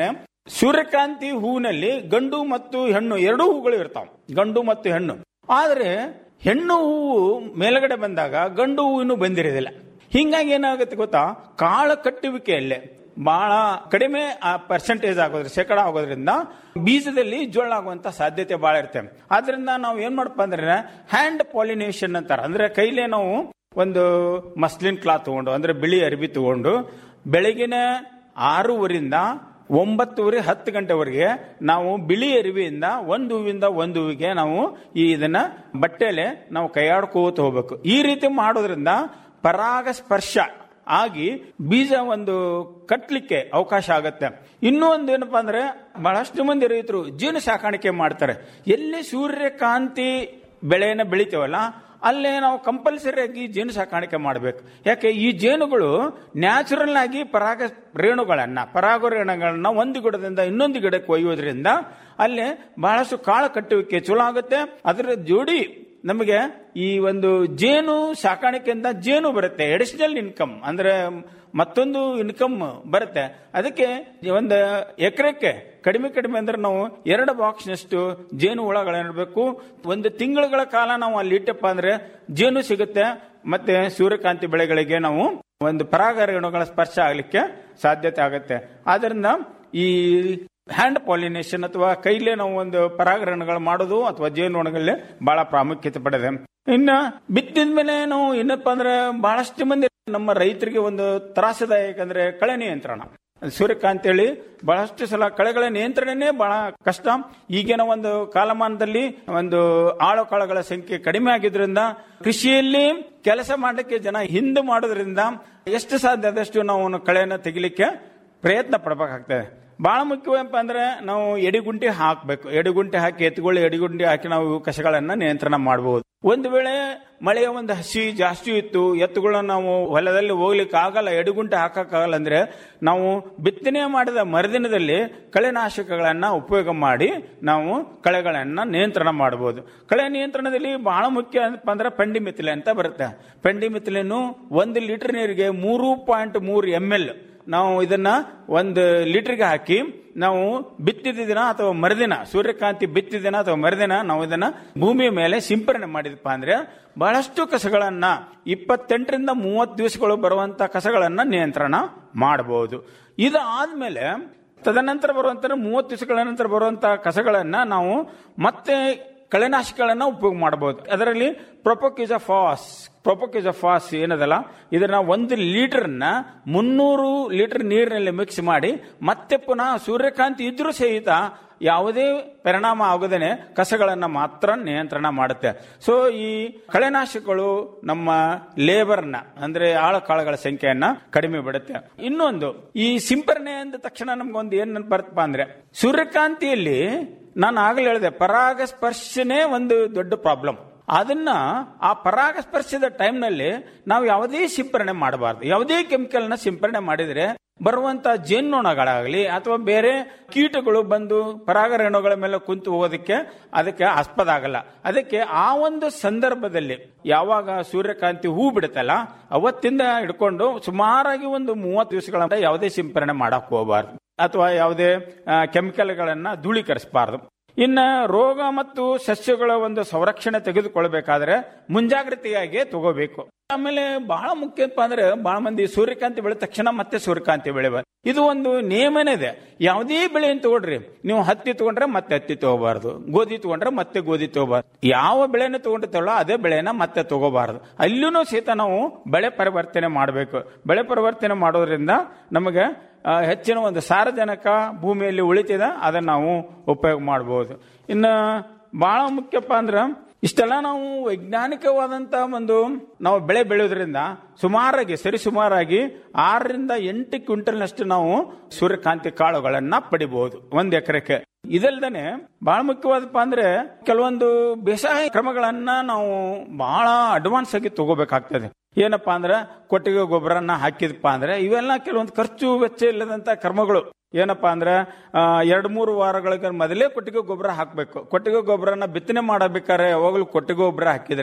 ಸೂರ್ಯಕಾಂತಿ ಹೂವಿನಲ್ಲಿ ಗಂಡು ಮತ್ತು ಹೆಣ್ಣು ಎರಡೂ ಹೂಗಳು ಇರ್ತಾವ ಗಂಡು ಮತ್ತು ಹೆಣ್ಣು ಆದ್ರೆ ಹೆಣ್ಣು ಹೂವು ಮೇಲ್ಗಡೆ ಬಂದಾಗ ಗಂಡು ಹೂವು ಇನ್ನೂ ಬಂದಿರೋದಿಲ್ಲ ಹಿಂಗಾಗಿ ಏನಾಗುತ್ತೆ ಗೊತ್ತಾ ಕಾಳ ಕಟ್ಟುವಿಕೆಯಲ್ಲೇ ಬಹಳ ಕಡಿಮೆ ಆ ಪರ್ಸೆಂಟೇಜ್ ಆಗೋದ್ರ ಶೇಕಡ ಆಗೋದ್ರಿಂದ ಬೀಜದಲ್ಲಿ ಜೋಳ ಆಗುವಂತ ಸಾಧ್ಯತೆ ಬಹಳ ಇರುತ್ತೆ ಆದ್ರಿಂದ ನಾವು ಏನ್ ಮಾಡಪ್ಪ ಅಂದ್ರೆ ಹ್ಯಾಂಡ್ ಪಾಲಿನೇಷನ್ ಅಂತಾರ ಅಂದ್ರೆ ಕೈಲೇ ನಾವು ಒಂದು ಮಸ್ಲಿನ್ ಕ್ಲಾತ್ ತಗೊಂಡು ಅಂದ್ರೆ ಬಿಳಿ ಅರಿವಿ ತಗೊಂಡು ಬೆಳಗಿನ ಆರೂವರಿಂದ ಒಂಬತ್ತುವರೆ ಹತ್ತು ಗಂಟೆವರೆಗೆ ನಾವು ಬಿಳಿ ಅರಿವಿಯಿಂದ ಒಂದು ಹೂವಿಂದ ಒಂದು ಹೂವಿಗೆ ನಾವು ಈ ಇದನ್ನ ಬಟ್ಟೆಲೆ ನಾವು ಕೈಯಾಡ್ಕೋತ ಹೋಗ್ಬೇಕು ಈ ರೀತಿ ಮಾಡೋದ್ರಿಂದ ಪರಾಗ ಸ್ಪರ್ಶ ಆಗಿ ಬೀಜ ಒಂದು ಕಟ್ಲಿಕ್ಕೆ ಅವಕಾಶ ಆಗತ್ತೆ ಇನ್ನೂ ಒಂದು ಏನಪ್ಪಾ ಅಂದ್ರೆ ಬಹಳಷ್ಟು ಮಂದಿ ರೈತರು ಜೇನು ಸಾಕಾಣಿಕೆ ಮಾಡ್ತಾರೆ ಎಲ್ಲಿ ಸೂರ್ಯಕಾಂತಿ ಬೆಳೆಯನ್ನ ಬೆಳಿತೇವಲ್ಲ ಅಲ್ಲೇ ನಾವು ಕಂಪಲ್ಸರಿ ಆಗಿ ಜೇನು ಸಾಕಾಣಿಕೆ ಮಾಡಬೇಕು ಯಾಕೆ ಈ ಜೇನುಗಳು ನ್ಯಾಚುರಲ್ ಆಗಿ ಪರಾಗ ರೇಣುಗಳನ್ನ ಪರಾಗ ರೇಣುಗಳನ್ನ ಒಂದು ಗಿಡದಿಂದ ಇನ್ನೊಂದು ಗಿಡಕ್ಕೆ ಒಯ್ಯೋದ್ರಿಂದ ಅಲ್ಲೇ ಬಹಳಷ್ಟು ಕಾಳ ಕಟ್ಟುವಿಕೆ ಚಲೋ ಆಗುತ್ತೆ ಅದರ ಜೋಡಿ ನಮಗೆ ಈ ಒಂದು ಜೇನು ಸಾಕಾಣಿಕೆಯಿಂದ ಜೇನು ಬರುತ್ತೆ ಎಡಿಷನಲ್ ಇನ್ಕಮ್ ಅಂದ್ರೆ ಮತ್ತೊಂದು ಇನ್ಕಮ್ ಬರುತ್ತೆ ಅದಕ್ಕೆ ಒಂದು ಎಕರೆಕ್ಕೆ ಕಡಿಮೆ ಕಡಿಮೆ ಅಂದ್ರೆ ನಾವು ಎರಡು ಬಾಕ್ಸ್ನಷ್ಟು ಜೇನು ಹುಳಗಳಿರಬೇಕು ಒಂದು ತಿಂಗಳುಗಳ ಕಾಲ ನಾವು ಅಲ್ಲಿ ಇಟ್ಟಪ್ಪ ಅಂದ್ರೆ ಜೇನು ಸಿಗುತ್ತೆ ಮತ್ತೆ ಸೂರ್ಯಕಾಂತಿ ಬೆಳೆಗಳಿಗೆ ನಾವು ಒಂದು ಪರಾಗ ರೇಣುಗಳ ಸ್ಪರ್ಶ ಆಗ್ಲಿಕ್ಕೆ ಸಾಧ್ಯತೆ ಆಗುತ್ತೆ ಆದ್ರಿಂದ ಈ ಹ್ಯಾಂಡ್ ಪಾಲಿನೇಷನ್ ಅಥವಾ ಕೈಲೇ ನಾವು ಒಂದು ಪರಾಗರಣಗಳು ಮಾಡೋದು ಅಥವಾ ಜೇನುನೊಣಗಳೇ ಬಹಳ ಪ್ರಾಮುಖ್ಯತೆ ಪಡೆದೆ ಇನ್ನ ಬಿತ್ತಿದ ಮೇಲೆ ನಾವು ಏನಪ್ಪಾ ಅಂದ್ರೆ ಬಹಳಷ್ಟು ಮಂದಿ ನಮ್ಮ ರೈತರಿಗೆ ಒಂದು ತ್ರಾಸದಾಯಕ ಅಂದ್ರೆ ಕಳೆ ನಿಯಂತ್ರಣ ಸೂರ್ಯಕಾಂತಿ ಹೇಳಿ ಬಹಳಷ್ಟು ಸಲ ಕಳೆಗಳ ನಿಯಂತ್ರಣನೇ ಬಹಳ ಕಷ್ಟ ಈಗಿನ ಒಂದು ಕಾಲಮಾನದಲ್ಲಿ ಒಂದು ಆಳು ಕಾಳುಗಳ ಸಂಖ್ಯೆ ಕಡಿಮೆ ಆಗಿದ್ರಿಂದ ಕೃಷಿಯಲ್ಲಿ ಕೆಲಸ ಮಾಡಲಿಕ್ಕೆ ಜನ ಹಿಂದೆ ಮಾಡೋದ್ರಿಂದ ಎಷ್ಟು ಸಾಧ್ಯ ಆದಷ್ಟು ನಾವು ಕಳೆಯನ್ನು ತೆಗಿಲಿಕ್ಕೆ ಪ್ರಯತ್ನ ಪಡಬೇಕಾಗ್ತದೆ ಬಹಳ ಮುಖ್ಯವೇನಪ್ಪ ಅಂದ್ರೆ ನಾವು ಎಡಿಗುಂಟಿ ಹಾಕಬೇಕು ಎಡಿಗುಂಟಿ ಹಾಕಿ ಎತ್ತುಗಳು ಎಡಿಗುಂಟಿ ಹಾಕಿ ನಾವು ಕಸಗಳನ್ನ ನಿಯಂತ್ರಣ ಮಾಡಬಹುದು ಒಂದು ವೇಳೆ ಮಳೆಯ ಒಂದು ಹಸಿ ಜಾಸ್ತಿ ಇತ್ತು ಎತ್ತುಗಳನ್ನ ನಾವು ಹೊಲದಲ್ಲಿ ಹೋಗ್ಲಿಕ್ಕೆ ಆಗಲ್ಲ ಎಡಿಗುಂಟಿ ಹಾಕಕ್ಕಾಗಲ್ಲ ಅಂದ್ರೆ ನಾವು ಬಿತ್ತನೆ ಮಾಡಿದ ಮರುದಿನದಲ್ಲಿ ಕಳೆನಾಶಕಗಳನ್ನ ಉಪಯೋಗ ಮಾಡಿ ನಾವು ಕಳೆಗಳನ್ನ ನಿಯಂತ್ರಣ ಮಾಡಬಹುದು ಕಳೆ ನಿಯಂತ್ರಣದಲ್ಲಿ ಬಹಳ ಮುಖ್ಯ ಏನಪ್ಪ ಅಂದ್ರೆ ಪೆಂಡಿಮಿಥಿಲೆ ಅಂತ ಬರುತ್ತೆ ಪೆಂಡಿಮಿಥಿಲೆನು ಒಂದು ಲೀಟರ್ ನೀರಿಗೆ ಮೂರು ಪಾಯಿಂಟ್ ಮೂರು ಎಂ ಎಲ್ ನಾವು ಇದನ್ನ ಒಂದು ಲೀಟರ್ಗೆ ಹಾಕಿ ನಾವು ಬಿತ್ತಿದ ದಿನ ಅಥವಾ ಮರುದಿನ ಸೂರ್ಯಕಾಂತಿ ಬಿತ್ತಿದ ದಿನ ಅಥವಾ ಮರುದಿನ ನಾವು ಇದನ್ನ ಭೂಮಿಯ ಮೇಲೆ ಸಿಂಪರಣೆ ಮಾಡಿದಪ್ಪ ಅಂದ್ರೆ ಬಹಳಷ್ಟು ಕಸಗಳನ್ನ ಇಪ್ಪತ್ತೆಂಟರಿಂದ ಮೂವತ್ತು ದಿವಸಗಳು ಬರುವಂತ ಕಸಗಳನ್ನ ನಿಯಂತ್ರಣ ಮಾಡಬಹುದು ಇದಾದ್ಮೇಲೆ ತದನಂತರ ಬರುವಂತ ಮೂವತ್ತು ದಿವಸಗಳ ನಂತರ ಬರುವಂತಹ ಕಸಗಳನ್ನ ನಾವು ಮತ್ತೆ ಕಳೆನಾಶಕಗಳನ್ನ ಉಪಯೋಗ ಮಾಡಬಹುದು ಅದರಲ್ಲಿ ಪ್ರೊಪೊಕ್ಯೂಜಫಾಸ್ ಪ್ರೊಪೊಕ್ಯೂಜಫಾಸ್ ಏನದಲ್ಲ ಇದನ್ನ ಒಂದು ಲೀಟರ್ನ ಮುನ್ನೂರು ಲೀಟರ್ ನೀರಿನಲ್ಲಿ ಮಿಕ್ಸ್ ಮಾಡಿ ಮತ್ತೆ ಪುನಃ ಸೂರ್ಯಕಾಂತಿ ಇದ್ರೂ ಸಹಿತ ಯಾವುದೇ ಪರಿಣಾಮ ಆಗದೇನೆ ಕಸಗಳನ್ನ ಮಾತ್ರ ನಿಯಂತ್ರಣ ಮಾಡುತ್ತೆ ಸೊ ಈ ಕಳೆನಾಶಕಗಳು ನಮ್ಮ ಲೇಬರ್ನ ಅಂದ್ರೆ ಆಳಕಾಳುಗಳ ಸಂಖ್ಯೆಯನ್ನ ಕಡಿಮೆ ಬಿಡುತ್ತೆ ಇನ್ನೊಂದು ಈ ಸಿಂಪರಣೆ ಅಂದ ತಕ್ಷಣ ನಮ್ಗೊಂದು ಏನ್ ಬರ್ತಪ್ಪ ಅಂದ್ರೆ ಸೂರ್ಯಕಾಂತಿಯಲ್ಲಿ ನಾನು ಆಗಲೇ ಹೇಳಿದೆ ಪರಾಗ ಸ್ಪರ್ಶನೇ ಒಂದು ದೊಡ್ಡ ಪ್ರಾಬ್ಲಮ್ ಅದನ್ನ ಆ ಪರಾಗಸ್ಪರ್ಶದ ಟೈಮ್ನಲ್ಲಿ ನಾವು ಯಾವುದೇ ಸಿಂಪರಣೆ ಮಾಡಬಾರ್ದು ಯಾವುದೇ ಕೆಮಿಕಲ್ನ ಸಿಂಪರಣೆ ಮಾಡಿದ್ರೆ ಬರುವಂತ ಜೇನ್ನೊಣಗಳಾಗಲಿ ಅಥವಾ ಬೇರೆ ಕೀಟಗಳು ಬಂದು ಪರಾಗರೇಣುಗಳ ಮೇಲೆ ಕುಂತು ಹೋಗೋದಕ್ಕೆ ಅದಕ್ಕೆ ಆಸ್ಪದ ಆಗಲ್ಲ ಅದಕ್ಕೆ ಆ ಒಂದು ಸಂದರ್ಭದಲ್ಲಿ ಯಾವಾಗ ಸೂರ್ಯಕಾಂತಿ ಹೂ ಬಿಡುತ್ತಲ್ಲ ಅವತ್ತಿಂದ ಹಿಡ್ಕೊಂಡು ಸುಮಾರಾಗಿ ಒಂದು ಮೂವತ್ತು ದಿವಸಗಳ ಯಾವುದೇ ಸಿಂಪರಣೆ ಮಾಡಕ್ ಹೋಗಬಾರ್ದು ಅಥವಾ ಯಾವುದೇ ಕೆಮಿಕಲ್ಗಳನ್ನ ಧೂಳೀಕರಿಸಬಾರ್ದು ಇನ್ನ ರೋಗ ಮತ್ತು ಸಸ್ಯಗಳ ಒಂದು ಸಂರಕ್ಷಣೆ ತೆಗೆದುಕೊಳ್ಬೇಕಾದ್ರೆ ಮುಂಜಾಗ್ರತೆಯಾಗಿ ತಗೋಬೇಕು ಆಮೇಲೆ ಬಹಳ ಮುಖ್ಯಪ್ಪ ಅಂದ್ರೆ ಬಹಳ ಮಂದಿ ಸೂರ್ಯಕಾಂತಿ ಬೆಳೆದ ತಕ್ಷಣ ಮತ್ತೆ ಸೂರ್ಯಕಾಂತಿ ಬೆಳೆವ ಇದು ಒಂದು ನಿಯಮನೇ ಇದೆ ಯಾವುದೇ ಬೆಳೆಯನ್ನು ತಗೊಳ್ರಿ ನೀವು ಹತ್ತಿ ತಗೊಂಡ್ರೆ ಮತ್ತೆ ಹತ್ತಿ ತಗೋಬಾರ್ದು ಗೋಧಿ ತಗೊಂಡ್ರೆ ಮತ್ತೆ ಗೋಧಿ ತಗೋಬಾರ್ದು ಯಾವ ಬೆಳೆನ ತಗೊಂಡಿರ್ತೇವಲ್ಲ ಅದೇ ಬೆಳೆನ ಮತ್ತೆ ತಗೋಬಾರ್ದು ಅಲ್ಲೂ ಸಹಿತ ನಾವು ಬೆಳೆ ಪರಿವರ್ತನೆ ಮಾಡಬೇಕು ಬೆಳೆ ಪರಿವರ್ತನೆ ಮಾಡೋದ್ರಿಂದ ನಮಗೆ ಹೆಚ್ಚಿನ ಒಂದು ಸಾರಜನಕ ಭೂಮಿಯಲ್ಲಿ ಉಳಿತಿದೆ ಅದನ್ನ ನಾವು ಉಪಯೋಗ ಮಾಡಬಹುದು ಇನ್ನು ಬಹಳ ಮುಖ್ಯಪ್ಪ ಅಂದ್ರೆ ಇಷ್ಟೆಲ್ಲ ನಾವು ವೈಜ್ಞಾನಿಕವಾದಂತ ಒಂದು ನಾವು ಬೆಳೆ ಬೆಳೆಯೋದ್ರಿಂದ ಸುಮಾರಾಗಿ ಸರಿ ಸುಮಾರಾಗಿ ಆರರಿಂದ ಎಂಟು ಕ್ವಿಂಟಲ್ನಷ್ಟು ನಾವು ಸೂರ್ಯಕಾಂತಿ ಕಾಳುಗಳನ್ನ ಪಡಿಬಹುದು ಒಂದ್ ಎಕರೆಗೆ ಇದಲ್ದೇನೆ ಬಹಳ ಮುಖ್ಯವಾದಪ್ಪ ಅಂದ್ರೆ ಕೆಲವೊಂದು ಬೇಸಾಯ ಕ್ರಮಗಳನ್ನ ನಾವು ಬಹಳ ಅಡ್ವಾನ್ಸ್ ಆಗಿ ತಗೋಬೇಕಾಗ್ತದೆ ಏನಪ್ಪಾ ಅಂದ್ರೆ ಕೊಟ್ಟಿಗೆ ಗೊಬ್ಬರನ್ನ ಹಾಕಿದಪ್ಪ ಅಂದ್ರೆ ಇವೆಲ್ಲ ಕೆಲವೊಂದು ಖರ್ಚು ವೆಚ್ಚ ಇಲ್ಲದಂತ ಕ್ರಮಗಳು ಏನಪ್ಪಾ ಅಂದ್ರೆ ಎರಡು ಮೂರು ವಾರಗಳಿಗೆ ಮೊದಲೇ ಕೊಟ್ಟಿಗೆ ಗೊಬ್ಬರ ಹಾಕಬೇಕು ಕೊಟ್ಟಿಗೆ ಗೊಬ್ಬರನ ಬಿತ್ತನೆ ಮಾಡಬೇಕಾದ್ರೆ ಯಾವಾಗಲೂ ಕೊಟ್ಟಿಗೆ ಗೊಬ್ಬರ ಹಾಕಿದ್ರೆ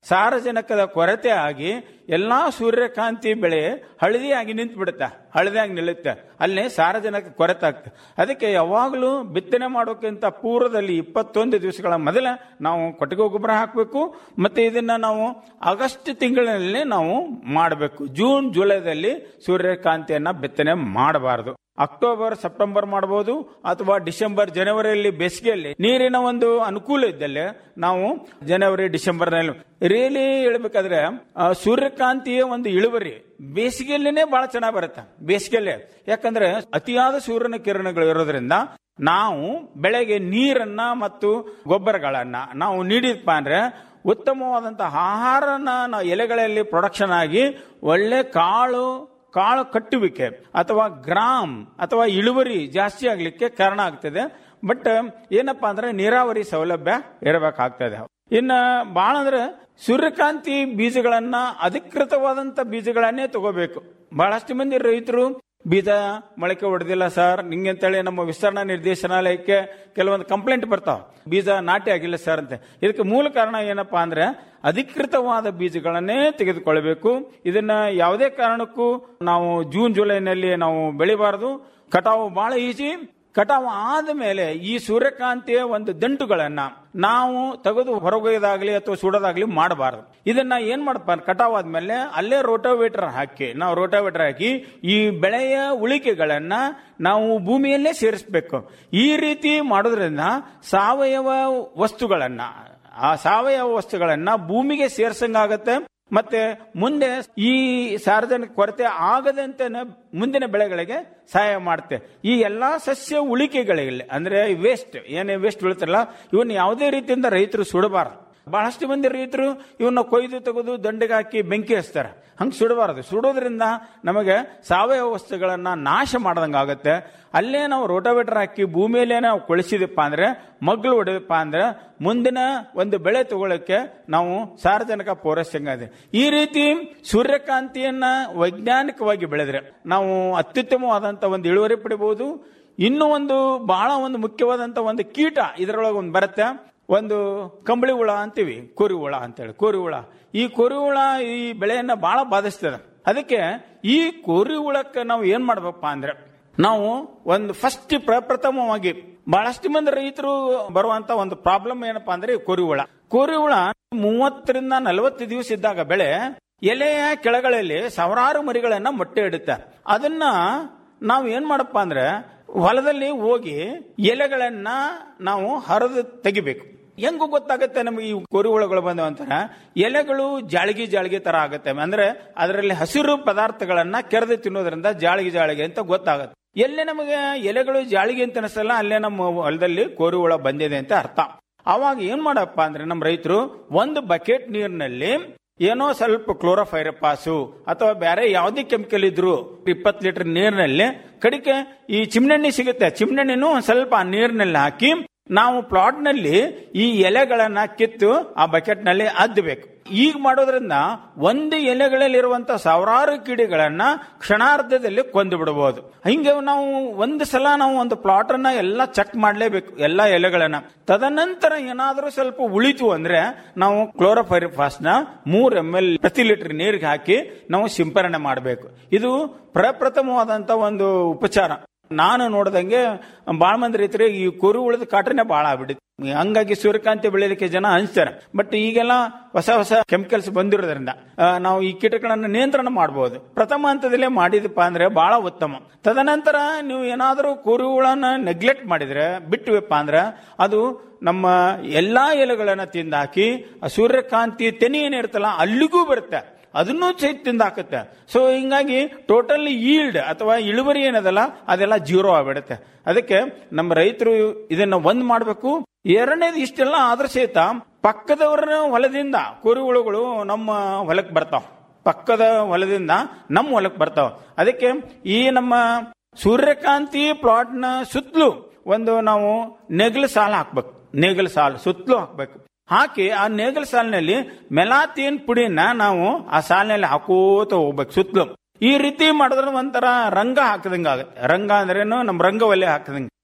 ಸಾರಜನಕದ ಕೊರತೆ ಆಗಿ ಎಲ್ಲಾ ಸೂರ್ಯಕಾಂತಿ ಬೆಳೆ ಹಳದಿಯಾಗಿ ನಿಂತು ಬಿಡುತ್ತೆ ಹಳದಿಯಾಗಿ ನಿಲ್ಲುತ್ತೆ ಅಲ್ಲಿ ಸಾರಜನಕ ಕೊರತೆ ಆಗ್ತದೆ ಅದಕ್ಕೆ ಯಾವಾಗಲೂ ಬಿತ್ತನೆ ಮಾಡೋಕ್ಕಿಂತ ಪೂರ್ವದಲ್ಲಿ ಇಪ್ಪತ್ತೊಂದು ದಿವಸಗಳ ಮೊದಲ ನಾವು ಕೊಟ್ಟಿಗೆ ಗೊಬ್ಬರ ಹಾಕಬೇಕು ಮತ್ತೆ ಇದನ್ನ ನಾವು ಆಗಸ್ಟ್ ತಿಂಗಳಿನಲ್ಲಿ ನಾವು ಮಾಡಬೇಕು ಜೂನ್ ಜುಲೈದಲ್ಲಿ ಸೂರ್ಯಕಾಂತಿಯನ್ನ ಬಿತ್ತನೆ ಮಾಡಬಾರದು ಅಕ್ಟೋಬರ್ ಸೆಪ್ಟೆಂಬರ್ ಮಾಡಬಹುದು ಅಥವಾ ಡಿಸೆಂಬರ್ ಜನವರಿಯಲ್ಲಿ ಬೇಸಿಗೆಯಲ್ಲಿ ನೀರಿನ ಒಂದು ಅನುಕೂಲ ಇದ್ದಲ್ಲಿ ನಾವು ಜನವರಿ ಡಿಸೆಂಬರ್ ನಲ್ಲಿ ರಿಯಲಿ ಹೇಳ್ಬೇಕಾದ್ರೆ ಆ, ಸೂರ್ಯಕಾಂತಿಯ ಒಂದು ಇಳುವರಿ ಬೇಸಿಗೆಯಲ್ಲೇನೆ ಬಹಳ ಚೆನ್ನಾಗಿ ಬರುತ್ತೆ ಬೇಸಿಗೆಯಲ್ಲೇ ಯಾಕಂದ್ರೆ ಅತಿಯಾದ ಸೂರ್ಯನ ಕಿರಣಗಳು ಇರೋದ್ರಿಂದ ನಾವು ಬೆಳೆಗೆ ನೀರನ್ನ ಮತ್ತು ಗೊಬ್ಬರಗಳನ್ನ ನಾವು ನೀಡಿದಪ್ಪ ಅಂದ್ರೆ ಉತ್ತಮವಾದಂತಹ ಆಹಾರನ ನಾವು ಎಲೆಗಳಲ್ಲಿ ಪ್ರೊಡಕ್ಷನ್ ಆಗಿ ಒಳ್ಳೆ ಕಾಳು ಕಾಳು ಕಟ್ಟುವಿಕೆ ಅಥವಾ ಗ್ರಾಮ್ ಅಥವಾ ಇಳುವರಿ ಜಾಸ್ತಿ ಆಗ್ಲಿಕ್ಕೆ ಕಾರಣ ಆಗ್ತದೆ ಬಟ್ ಏನಪ್ಪಾ ಅಂದ್ರೆ ನೀರಾವರಿ ಸೌಲಭ್ಯ ಇರಬೇಕಾಗ್ತದೆ ಇನ್ನ ಬಾಳ ಅಂದ್ರೆ ಸೂರ್ಯಕಾಂತಿ ಬೀಜಗಳನ್ನ ಅಧಿಕೃತವಾದಂತ ಬೀಜಗಳನ್ನೇ ತಗೋಬೇಕು ಬಹಳಷ್ಟು ಮಂದಿ ರೈತರು ಬೀಜ ಮೊಳಕೆ ಹೊಡೆದಿಲ್ಲ ಸರ್ ನಿಂಗೆ ಅಂತೇಳಿ ನಮ್ಮ ವಿಸ್ತರಣಾ ನಿರ್ದೇಶನಾಲಯಕ್ಕೆ ಕೆಲವೊಂದು ಕಂಪ್ಲೇಂಟ್ ಬರ್ತಾವ ಬೀಜ ನಾಟಿ ಆಗಿಲ್ಲ ಸರ್ ಅಂತ ಇದಕ್ಕೆ ಮೂಲ ಕಾರಣ ಏನಪ್ಪಾ ಅಂದ್ರೆ ಅಧಿಕೃತವಾದ ಬೀಜಗಳನ್ನೇ ತೆಗೆದುಕೊಳ್ಬೇಕು ಇದನ್ನ ಯಾವುದೇ ಕಾರಣಕ್ಕೂ ನಾವು ಜೂನ್ ಜುಲೈನಲ್ಲಿ ನಾವು ಬೆಳಿಬಾರದು ಕಟಾವು ಬಹಳ ಈಜಿ ಕಟಾವು ಆದ ಮೇಲೆ ಈ ಸೂರ್ಯಕಾಂತಿಯ ಒಂದು ದಂಟುಗಳನ್ನ ನಾವು ತೆಗೆದು ಹೊರಗೊಯ್ಯದಾಗ್ಲಿ ಅಥವಾ ಸುಡೋದಾಗ್ಲಿ ಮಾಡಬಾರದು ಇದನ್ನ ಏನ್ ಮಾಡಪ್ಪ ಕಟಾವ್ ಆದ್ಮೇಲೆ ಅಲ್ಲೇ ರೋಟೋವೇಟರ್ ಹಾಕಿ ನಾವು ರೋಟೋವೇಟರ್ ಹಾಕಿ ಈ ಬೆಳೆಯ ಉಳಿಕೆಗಳನ್ನ ನಾವು ಭೂಮಿಯಲ್ಲೇ ಸೇರಿಸಬೇಕು ಈ ರೀತಿ ಮಾಡೋದ್ರಿಂದ ಸಾವಯವ ವಸ್ತುಗಳನ್ನ ಆ ಸಾವಯವ ವಸ್ತುಗಳನ್ನ ಭೂಮಿಗೆ ಸೇರ್ಸಂಗಾಗತ್ತೆ ಮತ್ತೆ ಮುಂದೆ ಈ ಸಾರ್ವಜನಿಕ ಕೊರತೆ ಆಗದಂತೆ ಮುಂದಿನ ಬೆಳೆಗಳಿಗೆ ಸಹಾಯ ಮಾಡುತ್ತೆ ಈ ಎಲ್ಲಾ ಸಸ್ಯ ಉಳಿಕೆಗಳಿಗೆ ಅಂದ್ರೆ ವೇಸ್ಟ್ ಏನೇ ವೇಸ್ಟ್ ಉಳಿತಾರಲ್ಲ ಇವನ್ನ ಯಾವುದೇ ರೀತಿಯಿಂದ ರೈತರು ಸುಡಬಾರದು ಬಹಳಷ್ಟು ಮಂದಿ ರೈತರು ಇವನ್ನ ಕೊಯ್ದು ತೆಗೆದು ದಂಡೆಗೆ ಹಾಕಿ ಬೆಂಕಿ ಹಚ್ತಾರೆ ಹಂಗೆ ಸುಡಬಾರದು ಸುಡೋದ್ರಿಂದ ನಮಗೆ ಸಾವಯವ ವಸ್ತುಗಳನ್ನ ನಾಶ ಮಾಡ್ದಂಗೆ ಆಗುತ್ತೆ ಅಲ್ಲೇ ನಾವು ರೋಟೋವೇಟರ್ ಹಾಕಿ ಭೂಮಿಯಲ್ಲೇ ನಾವು ಕೊಳಿಸಿದಪ್ಪ ಅಂದ್ರೆ ಮಗ್ಳು ಹೊಡೆದಪ್ಪ ಅಂದ್ರೆ ಮುಂದಿನ ಒಂದು ಬೆಳೆ ತಗೊಳ್ಳಕ್ಕೆ ನಾವು ಸಾರ್ವಜನಿಕ ಪೌರಸ್ಯಂಗ ಇದೆ ಈ ರೀತಿ ಸೂರ್ಯಕಾಂತಿಯನ್ನ ವೈಜ್ಞಾನಿಕವಾಗಿ ಬೆಳೆದ್ರೆ ನಾವು ಅತ್ಯುತ್ತಮವಾದಂತ ಒಂದು ಇಳುವರಿ ಪಡಿಬಹುದು ಇನ್ನೂ ಒಂದು ಬಹಳ ಒಂದು ಮುಖ್ಯವಾದಂತ ಒಂದು ಕೀಟ ಇದರೊಳಗೆ ಒಂದು ಬರುತ್ತೆ ಒಂದು ಕಂಬಳಿ ಹುಳ ಅಂತೀವಿ ಕೋರಿ ಹುಳ ಅಂತೇಳಿ ಕೋರಿ ಹುಳ ಈ ಕೋರಿ ಹುಳ ಈ ಬೆಳೆಯನ್ನ ಬಹಳ ಬಾಧಿಸ್ತದೆ ಅದಕ್ಕೆ ಈ ಕೋರಿ ಹುಳಕ್ಕೆ ನಾವು ಏನ್ ಮಾಡ್ಬೇಕಪ್ಪ ಅಂದ್ರೆ ನಾವು ಒಂದು ಫಸ್ಟ್ ಪ್ರಪ್ರಥಮವಾಗಿ ಬಹಳಷ್ಟು ಮಂದಿ ರೈತರು ಬರುವಂತ ಒಂದು ಪ್ರಾಬ್ಲಮ್ ಏನಪ್ಪಾ ಅಂದ್ರೆ ಈ ಕೋರಿ ಹುಳ ಕೋರಿ ಹುಳ ಮೂವತ್ತರಿಂದ ನಲವತ್ತು ದಿವಸ ಇದ್ದಾಗ ಬೆಳೆ ಎಲೆಯ ಕೆಳಗಳಲ್ಲಿ ಸಾವಿರಾರು ಮರಿಗಳನ್ನ ಮೊಟ್ಟೆ ಇಡುತ್ತೆ ಅದನ್ನ ನಾವು ಏನ್ ಮಾಡಪ್ಪ ಅಂದ್ರೆ ಹೊಲದಲ್ಲಿ ಹೋಗಿ ಎಲೆಗಳನ್ನ ನಾವು ಹರಿದು ತೆಗಿಬೇಕು ಹೆಂಗು ಗೊತ್ತಾಗುತ್ತೆ ನಮಗೆ ಈ ಕೋರಿ ಹುಳಗಳು ಬಂದವ ಅಂತಾರ ಎಲೆಗಳು ಜಾಳಿಗೆ ಜಾಳಿಗೆ ತರ ಆಗುತ್ತೆ ಅಂದ್ರೆ ಅದರಲ್ಲಿ ಹಸಿರು ಪದಾರ್ಥಗಳನ್ನ ಕೆರೆದು ತಿನ್ನೋದ್ರಿಂದ ಜಾಳಿಗೆ ಜಾಳಿಗೆ ಅಂತ ಗೊತ್ತಾಗುತ್ತೆ ಎಲ್ಲಿ ನಮಗೆ ಎಲೆಗಳು ಜಾಳಿಗೆ ಅಂತ ಅನಿಸಲ್ಲ ಅಲ್ಲೇ ನಮ್ಮ ಹೊಲದಲ್ಲಿ ಕೋರಿ ಹುಳ ಬಂದಿದೆ ಅಂತ ಅರ್ಥ ಅವಾಗ ಏನ್ ಮಾಡಪ್ಪ ಅಂದ್ರೆ ನಮ್ಮ ರೈತರು ಒಂದು ಬಕೆಟ್ ನೀರಿನಲ್ಲಿ ಏನೋ ಸ್ವಲ್ಪ ಕ್ಲೋರೋಫೈರಪಾಸು ಅಥವಾ ಬೇರೆ ಯಾವುದೇ ಕೆಮಿಕಲ್ ಇದ್ರು ಇಪ್ಪತ್ತು ಲೀಟರ್ ನೀರಿನಲ್ಲಿ ಕಡಿಕೆ ಈ ಚಿಮ್ನೆಣ್ಣೆ ಸಿಗುತ್ತೆ ಚಿಮ್ನೆಣ್ಣೆನೂ ಒಂದ್ ಸ್ವಲ್ಪ ಆ ನೀರಿನಲ್ಲಿ ಹಾಕಿ ನಾವು ಪ್ಲಾಟ್ ನಲ್ಲಿ ಈ ಎಲೆಗಳನ್ನ ಕಿತ್ತು ಆ ಬಕೆಟ್ ನಲ್ಲಿ ಅದ್ದಬೇಕು ಈಗ ಮಾಡೋದ್ರಿಂದ ಒಂದು ಎಲೆಗಳಲ್ಲಿರುವಂತ ಸಾವಿರಾರು ಕೀಡೆಗಳನ್ನ ಕ್ಷಣಾರ್ಧದಲ್ಲಿ ಕೊಂದು ಬಿಡಬಹುದು ಹಿಂಗೆ ನಾವು ಒಂದು ಸಲ ನಾವು ಒಂದು ಪ್ಲಾಟ್ ಅನ್ನ ಎಲ್ಲ ಚೆಕ್ ಮಾಡಲೇಬೇಕು ಎಲ್ಲಾ ಎಲೆಗಳನ್ನ ತದನಂತರ ಏನಾದರೂ ಸ್ವಲ್ಪ ಉಳಿತು ಅಂದ್ರೆ ನಾವು ಕ್ಲೋರೋಫೈರಿಫಾಸ್ ನ ಮೂರ್ ಎಂ ಎಲ್ ಪ್ರತಿ ಲೀಟರ್ ನೀರಿಗೆ ಹಾಕಿ ನಾವು ಸಿಂಪರಣೆ ಮಾಡಬೇಕು ಇದು ಪ್ರಪ್ರಥಮವಾದಂತ ಒಂದು ಉಪಚಾರ ನಾನು ನೋಡ್ದಂಗೆ ಬಾಳ ಮಂದಿ ರೈತರಿಗೆ ಈ ಕುರು ಉಳಿದ ಕಾಟನೆ ಬಾಳ ಆಗ್ಬಿಟ್ಟಿದೆ ಹಂಗಾಗಿ ಸೂರ್ಯಕಾಂತಿ ಬೆಳೆಯಲಿಕ್ಕೆ ಜನ ಹಂಚ್ತಾರೆ ಬಟ್ ಈಗೆಲ್ಲ ಹೊಸ ಹೊಸ ಕೆಮಿಕಲ್ಸ್ ಬಂದಿರೋದ್ರಿಂದ ಆ, ನಾವು ಈ ಕೀಟಗಳನ್ನ ನಿಯಂತ್ರಣ ಮಾಡಬಹುದು ಪ್ರಥಮ ಹಂತದಲ್ಲೇ ಮಾಡಿದಪ್ಪ ಅಂದ್ರೆ ಬಹಳ ಉತ್ತಮ ತದನಂತರ ನೀವು ಏನಾದರೂ ಕುರುಗಳನ್ನ ನೆಗ್ಲೆಕ್ಟ್ ಮಾಡಿದ್ರೆ ಬಿಟ್ಟುವಪ್ಪ ಅಂದ್ರೆ ಅದು ನಮ್ಮ ಎಲ್ಲಾ ಎಲೆಗಳನ್ನ ತಿಂದಾಕಿ ಆ ಸೂರ್ಯಕಾಂತಿ ತೆನೆ ಏನಿರುತ್ತಲ್ಲ ಅಲ್ಲಿಗೂ ಬರುತ್ತೆ ಅದನ್ನೂ ಸಹಿತ ತಿಂದಾಕತ್ತೆ ಸೊ ಹಿಂಗಾಗಿ ಟೋಟಲ್ ಈಲ್ಡ್ ಅಥವಾ ಇಳುವರಿ ಏನದಲ್ಲ ಅದೆಲ್ಲ ಜೀರೋ ಆಗ್ಬಿಡುತ್ತೆ ಅದಕ್ಕೆ ನಮ್ಮ ರೈತರು ಇದನ್ನ ಒಂದ್ ಮಾಡಬೇಕು ಎರಡನೇದು ಇಷ್ಟೆಲ್ಲ ಆದ್ರ ಸಹಿತ ಪಕ್ಕದವರ ಹೊಲದಿಂದ ಕುರಿಹುಳುಗಳು ನಮ್ಮ ಹೊಲಕ್ಕೆ ಬರ್ತಾವ ಪಕ್ಕದ ಹೊಲದಿಂದ ನಮ್ಮ ಹೊಲಕ್ಕೆ ಬರ್ತಾವ ಅದಕ್ಕೆ ಈ ನಮ್ಮ ಸೂರ್ಯಕಾಂತಿ ಪ್ಲಾಟ್ನ ಸುತ್ತಲೂ ಒಂದು ನಾವು ನೆಗಲು ಸಾಲ ಹಾಕ್ಬೇಕು ನೇಗಲ್ ಸಾಲು ಸುತ್ತಲೂ ಹಾಕ್ಬೇಕು ಹಾಕಿ ಆ ನೇಗಲ್ ಸಾಲಿನಲ್ಲಿ ಮೆಲಾತಿನ್ ಪುಡಿನ ನಾವು ಆ ಸಾಲಿನಲ್ಲಿ ಹಾಕೋತ ಹೋಗ್ಬೇಕು ಸುತ್ತಲೂ ಈ ರೀತಿ ಮಾಡಿದ್ರೆ ಒಂಥರ ರಂಗ ಹಾಕದಂಗ ಆಗುತ್ತೆ ರಂಗ ಅಂದ್ರೇನು ನಮ್ಮ ರಂಗವಲ್ಲಿ ಹಾಕದಂಗ